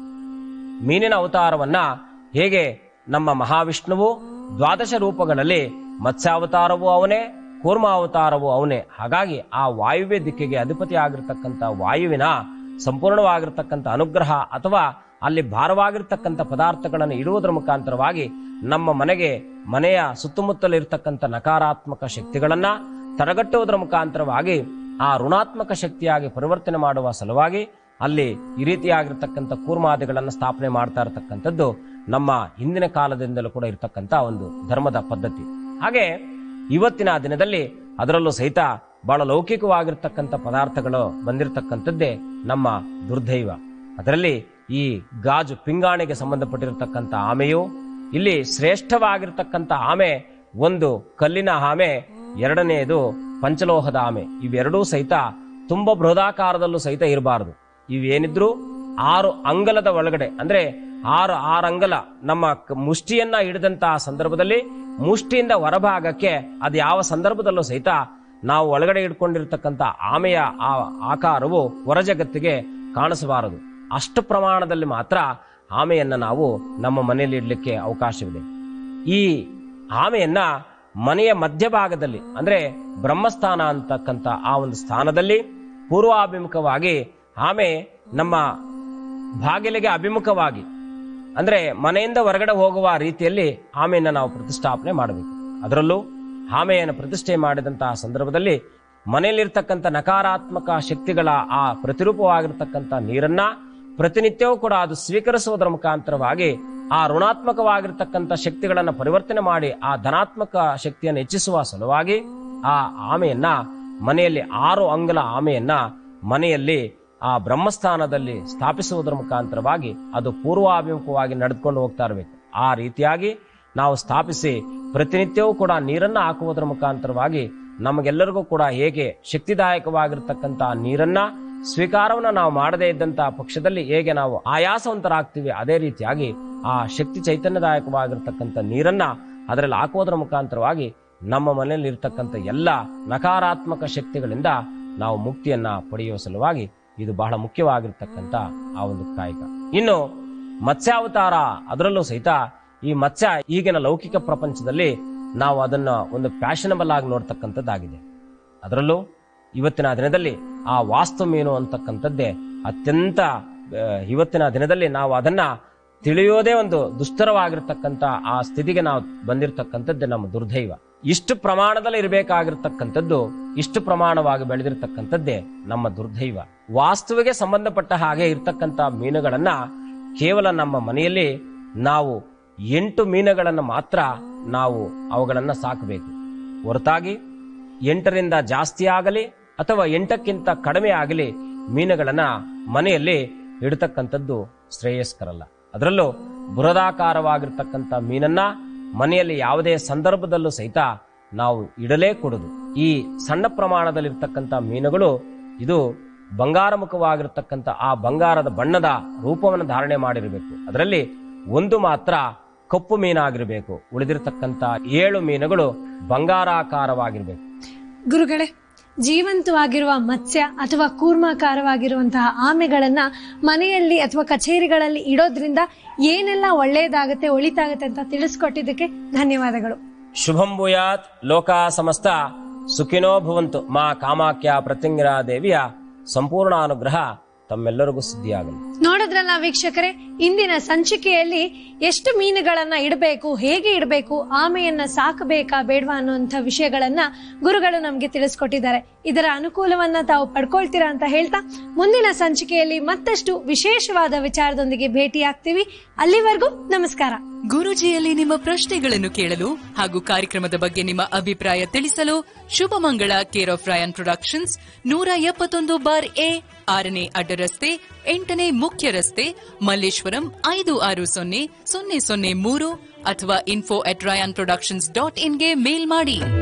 ಮೀನಿನ ಅವತಾರವನ್ನ ಹೇಗೆ ನಮ್ಮ ಮಹಾವಿಷ್ಣುವು ದ್ವಾದಶ ರೂಪಗಳಲ್ಲಿ ಮತ್ಸ್ಯಾವತಾರವೂ ಅವನೇ ಕೂರ್ಮಾವತಾರವೂ ಅವನೇ ಹಾಗಾಗಿ ಆ ವಾಯುವ್ಯ ದಿಕ್ಕಿಗೆ ಅಧಿಪತಿ ಆಗಿರ್ತಕ್ಕಂಥ ವಾಯುವಿನ ಸಂಪೂರ್ಣವಾಗಿರ್ತಕ್ಕಂಥ ಅನುಗ್ರಹ ಅಥವಾ ಅಲ್ಲಿ ಭಾರವಾಗಿರ್ತಕ್ಕಂಥ ಪದಾರ್ಥಗಳನ್ನು ಇಡುವುದರ ಮುಖಾಂತರವಾಗಿ ನಮ್ಮ ಮನೆಗೆ ಮನೆಯ ಸುತ್ತಮುತ್ತಲಿರ್ತಕ್ಕಂಥ ನಕಾರಾತ್ಮಕ ಶಕ್ತಿಗಳನ್ನ ತಡೆಗಟ್ಟುವುದರ ಮುಖಾಂತರವಾಗಿ ಆ ಋಣಾತ್ಮಕ ಶಕ್ತಿಯಾಗಿ ಪರಿವರ್ತನೆ ಮಾಡುವ ಸಲುವಾಗಿ ಅಲ್ಲಿ ಈ ರೀತಿಯಾಗಿರ್ತಕ್ಕಂಥ ಕೂರ್ಮಾದಿಗಳನ್ನು ಸ್ಥಾಪನೆ ಮಾಡ್ತಾ ಇರತಕ್ಕಂಥದ್ದು ನಮ್ಮ ಹಿಂದಿನ ಕಾಲದಿಂದಲೂ ಕೂಡ ಇರತಕ್ಕಂಥ ಒಂದು ಧರ್ಮದ ಪದ್ಧತಿ ಹಾಗೆ ಇವತ್ತಿನ ದಿನದಲ್ಲಿ ಅದರಲ್ಲೂ ಸಹಿತ ಬಹಳ ಲೌಕಿಕವಾಗಿರ್ತಕ್ಕಂಥ ಪದಾರ್ಥಗಳು ಬಂದಿರತಕ್ಕಂಥದ್ದೇ ನಮ್ಮ ದುರ್ದೈವ ಅದರಲ್ಲಿ ಈ ಗಾಜು ಪಿಂಗಾಣಿಗೆ ಸಂಬಂಧಪಟ್ಟಿರತಕ್ಕಂಥ ಆಮೆಯು ಇಲ್ಲಿ ಶ್ರೇಷ್ಠವಾಗಿರ್ತಕ್ಕಂಥ ಆಮೆ ಒಂದು ಕಲ್ಲಿನ ಆಮೆ ಎರಡನೆಯದು ಪಂಚಲೋಹದ ಆಮೆ ಇವೆರಡೂ ಸಹಿತ ತುಂಬಾ ಬೃಹದಾಕಾರದಲ್ಲೂ ಸಹಿತ ಇರಬಾರದು ಇವೇನಿದ್ರು ಆರು ಅಂಗಲದ ಒಳಗಡೆ ಅಂದ್ರೆ ಆರು ಆರು ಅಂಗಲ ನಮ್ಮ ಕ- ಮುಷ್ಟಿಯನ್ನ ಹಿಡಿದಂತಹ ಸಂದರ್ಭದಲ್ಲಿ ಮುಷ್ಟಿಯಿಂದ ಹೊರಭಾಗಕ್ಕೆ ಅದು ಯಾವ ಸಂದರ್ಭದಲ್ಲೂ ಸಹಿತ ನಾವು ಒಳಗಡೆ ಇಟ್ಕೊಂಡಿರ್ತಕ್ಕಂಥ ಆಮೆಯ ಆ ಆಕಾರವು ಹೊರಜಗತ್ತಿಗೆ ಕಾಣಿಸಬಾರದು ಅಷ್ಟು ಪ್ರಮಾಣದಲ್ಲಿ ಮಾತ್ರ ಆಮೆಯನ್ನ ನಾವು ನಮ್ಮ ಮನೆಯಲ್ಲಿ ಇಡ್ಲಿಕ್ಕೆ ಅವಕಾಶವಿದೆ ಈ ಆಮೆಯನ್ನ ಮನೆಯ ಮಧ್ಯಭಾಗದಲ್ಲಿ ಅಂದ್ರೆ ಬ್ರಹ್ಮಸ್ಥಾನ ಅಂತಕ್ಕಂಥ ಆ ಒಂದು ಸ್ಥಾನದಲ್ಲಿ ಪೂರ್ವಾಭಿಮುಖವಾಗಿ ಆಮೆ ನಮ್ಮ ಬಾಗಿಲಿಗೆ ಅಭಿಮುಖವಾಗಿ ಅಂದ್ರೆ ಮನೆಯಿಂದ ಹೊರಗಡೆ ಹೋಗುವ ರೀತಿಯಲ್ಲಿ ಆಮೆಯನ್ನ ನಾವು ಪ್ರತಿಷ್ಠಾಪನೆ ಮಾಡಬೇಕು ಅದರಲ್ಲೂ ಆಮೆಯನ್ನು ಪ್ರತಿಷ್ಠೆ ಮಾಡಿದಂತಹ ಸಂದರ್ಭದಲ್ಲಿ ಮನೆಯಲ್ಲಿರ್ತಕ್ಕಂಥ ನಕಾರಾತ್ಮಕ ಶಕ್ತಿಗಳ ಆ ಪ್ರತಿರೂಪವಾಗಿರ್ತಕ್ಕಂಥ ನೀರನ್ನ ಪ್ರತಿನಿತ್ಯವೂ ಕೂಡ ಅದು ಸ್ವೀಕರಿಸುವುದರ ಮುಖಾಂತರವಾಗಿ ಆ ಋಣಾತ್ಮಕವಾಗಿರ್ತಕ್ಕಂಥ ಶಕ್ತಿಗಳನ್ನು ಪರಿವರ್ತನೆ ಮಾಡಿ ಆ ಧನಾತ್ಮಕ ಶಕ್ತಿಯನ್ನು ಹೆಚ್ಚಿಸುವ ಸಲುವಾಗಿ ಆ ಆಮೆಯನ್ನ ಮನೆಯಲ್ಲಿ ಆರು ಅಂಗಲ ಆಮೆಯನ್ನ ಮನೆಯಲ್ಲಿ ಆ ಬ್ರಹ್ಮಸ್ಥಾನದಲ್ಲಿ ಸ್ಥಾಪಿಸುವುದರ ಮುಖಾಂತರವಾಗಿ ಅದು ಪೂರ್ವಾಭಿಮುಖವಾಗಿ ನಡೆದುಕೊಂಡು ಹೋಗ್ತಾ ಇರಬೇಕು ಆ ರೀತಿಯಾಗಿ ನಾವು ಸ್ಥಾಪಿಸಿ ಪ್ರತಿನಿತ್ಯವೂ ಕೂಡ ನೀರನ್ನ ಹಾಕುವುದರ ಮುಖಾಂತರವಾಗಿ ನಮಗೆಲ್ಲರಿಗೂ ಕೂಡ ಹೇಗೆ ಶಕ್ತಿದಾಯಕವಾಗಿರ್ತಕ್ಕಂಥ ನೀರನ್ನ ಸ್ವೀಕಾರವನ್ನ ನಾವು ಮಾಡದೇ ಇದ್ದಂತಹ ಪಕ್ಷದಲ್ಲಿ ಹೇಗೆ ನಾವು ಆಯಾಸವಂತರಾಗ್ತೀವಿ ಅದೇ ರೀತಿಯಾಗಿ ಆ ಶಕ್ತಿ ಚೈತನ್ಯದಾಯಕವಾಗಿರ್ತಕ್ಕಂಥ ನೀರನ್ನ ಅದರಲ್ಲಿ ಹಾಕುವುದರ ಮುಖಾಂತರವಾಗಿ ನಮ್ಮ ಮನೆಯಲ್ಲಿ ಇರ್ತಕ್ಕಂಥ ಎಲ್ಲ ನಕಾರಾತ್ಮಕ ಶಕ್ತಿಗಳಿಂದ ನಾವು ಮುಕ್ತಿಯನ್ನ ಪಡೆಯುವ ಸಲುವಾಗಿ ಇದು ಬಹಳ ಮುಖ್ಯವಾಗಿರ್ತಕ್ಕಂಥ ಆ ಒಂದು ಕಾಯಕ ಇನ್ನು ಮತ್ಸ್ಯಾವತಾರ ಅದರಲ್ಲೂ ಸಹಿತ ಈ ಮತ್ಸ್ಯ ಈಗಿನ ಲೌಕಿಕ ಪ್ರಪಂಚದಲ್ಲಿ ನಾವು ಅದನ್ನ ಒಂದು ಫ್ಯಾಷನಬಲ್ ಆಗಿ ನೋಡ್ತಕ್ಕಂಥದ್ದಾಗಿದೆ ಅದರಲ್ಲೂ ಇವತ್ತಿನ ದಿನದಲ್ಲಿ ಆ ವಾಸ್ತು ಮೀನು ಅಂತಕ್ಕಂಥದ್ದೇ ಅತ್ಯಂತ ಆ, ಇವತ್ತಿನ ದಿನದಲ್ಲಿ ನಾವು ಅದನ್ನ ತಿಳಿಯೋದೇ ಒಂದು ದುಸ್ತರವಾಗಿರ್ತಕ್ಕಂಥ ಆ ಸ್ಥಿತಿಗೆ ನಾವು ಬಂದಿರತಕ್ಕಂಥದ್ದೇ ನಮ್ಮ ದುರ್ದೈವ ಇಷ್ಟು ಪ್ರಮಾಣದಲ್ಲಿ ಇರಬೇಕಾಗಿರ್ತಕ್ಕಂಥದ್ದು ಇಷ್ಟು ಪ್ರಮಾಣವಾಗಿ ಬೆಳೆದಿರ್ತಕ್ಕಂಥದ್ದೇ ನಮ್ಮ ದುರ್ದೈವ ವಾಸ್ತುವಿಗೆ ಸಂಬಂಧಪಟ್ಟ ಹಾಗೆ ಇರ್ತಕ್ಕಂಥ ಮೀನುಗಳನ್ನ ಕೇವಲ ನಮ್ಮ ಮನೆಯಲ್ಲಿ ನಾವು ಎಂಟು ಮೀನುಗಳನ್ನು ಮಾತ್ರ ನಾವು ಅವುಗಳನ್ನ ಸಾಕಬೇಕು ಹೊರತಾಗಿ ಎಂಟರಿಂದ ಜಾಸ್ತಿ ಆಗಲಿ ಅಥವಾ ಎಂಟಕ್ಕಿಂತ ಕಡಿಮೆ ಆಗಲಿ ಮೀನುಗಳನ್ನ ಮನೆಯಲ್ಲಿ ಇಡತಕ್ಕಂಥದ್ದು ಶ್ರೇಯಸ್ಕರಲ್ಲ ಅದರಲ್ಲೂ ಬೃಹದಾಕಾರವಾಗಿರ್ತಕ್ಕಂಥ ಮೀನನ್ನ ಮನೆಯಲ್ಲಿ ಯಾವುದೇ ಸಂದರ್ಭದಲ್ಲೂ ಸಹಿತ ನಾವು ಇಡಲೇ ಕೊಡುದು ಈ ಸಣ್ಣ ಪ್ರಮಾಣದಲ್ಲಿರ್ತಕ್ಕಂಥ ಮೀನುಗಳು ಇದು ಬಂಗಾರ ಮುಖವಾಗಿರ್ತಕ್ಕಂಥ ಆ ಬಂಗಾರದ ಬಣ್ಣದ ರೂಪವನ್ನು ಧಾರಣೆ ಮಾಡಿರಬೇಕು ಅದರಲ್ಲಿ ಒಂದು ಮಾತ್ರ ಕಪ್ಪು ಮೀನಾಗಿರಬೇಕು ಉಳಿದಿರತಕ್ಕಂಥ ಏಳು ಮೀನುಗಳು ಬಂಗಾರಾಕಾರವಾಗಿರ್ಬೇಕು ಗುರುಗಳೇ ಜೀವಂತವಾಗಿರುವ ಮತ್ಸ್ಯ ಅಥವಾ ಕೂರ್ಮಾಕಾರವಾಗಿರುವಂತಹ ಆಮೆಗಳನ್ನ ಮನೆಯಲ್ಲಿ ಅಥವಾ ಕಚೇರಿಗಳಲ್ಲಿ ಇಡೋದ್ರಿಂದ ಏನೆಲ್ಲ ಒಳ್ಳೆಯದಾಗತ್ತೆ ಒಳಿತಾಗತ್ತೆ ಅಂತ ತಿಳಿಸ್ಕೊಟ್ಟಿದ್ದಕ್ಕೆ ಧನ್ಯವಾದಗಳು ಶುಭಂ ಭೂಯಾತ್ ಲೋಕ ಸಮಸ್ತ ಸುಖಿನೋ ಭವಂತು ಮಾ ಕಾಮಾಖ್ಯ ಪ್ರತ್ಯಂಗಿರಾ ದೇವಿಯ ಸಂಪೂರ್ಣ ಅನುಗ್ರಹ ತಮ್ಮೆಲ್ಲರಿಗೂ ಸಿದ್ಧಿಯಾಗಲಿ ನೋಡಿದ್ರಲ್ಲ ವೀಕ್ಷಕರೇ ಇಂದಿನ ಸಂಚಿಕೆಯಲ್ಲಿ ಎಷ್ಟು ಮೀನುಗಳನ್ನ ಇಡಬೇಕು ಹೇಗೆ ಇಡಬೇಕು ಆಮೆಯನ್ನ ಸಾಕಬೇಕಾ ಬೇಡವಾ ಅನ್ನುವಂಥ ವಿಷಯಗಳನ್ನ ಗುರುಗಳು ನಮಗೆ ತಿಳಿಸ್ಕೊಟ್ಟಿದ್ದಾರೆ ಇದರ ಅನುಕೂಲವನ್ನ ತಾವು ಪಡ್ಕೊಳ್ತೀರಾ ಅಂತ ಹೇಳ್ತಾ ಮುಂದಿನ ಸಂಚಿಕೆಯಲ್ಲಿ ಮತ್ತಷ್ಟು ವಿಶೇಷವಾದ ವಿಚಾರದೊಂದಿಗೆ ಭೇಟಿಯಾಗ್ತೀವಿ ಅಲ್ಲಿವರೆಗೂ ನಮಸ್ಕಾರ ಗುರುಜಿಯಲ್ಲಿ ನಿಮ್ಮ ಪ್ರಶ್ನೆಗಳನ್ನು ಕೇಳಲು ಹಾಗೂ ಕಾರ್ಯಕ್ರಮದ ಬಗ್ಗೆ ನಿಮ್ಮ ಅಭಿಪ್ರಾಯ ತಿಳಿಸಲು Shubhamangala care of Rayan productions ನೂರ ಎಪ್ಪತ್ತೊಂದು ಬಾರ್ ಎ ಆರನೇ ಅಡ್ಡ ರಸ್ತೆ ಎಂಟನೇ ಮುಖ್ಯ ರಸ್ತೆ ಮಲ್ಲೇಶ್ವರಂ ಐದು ಆರು ಸೊನ್ನೆ ಸೊನ್ನೆ ಸೊನ್ನೆ ಮೂರು ಅಥವಾ info at Rayan productions dot ಇನ್ಗೆ ಮೇಲ್ ಮಾಡಿ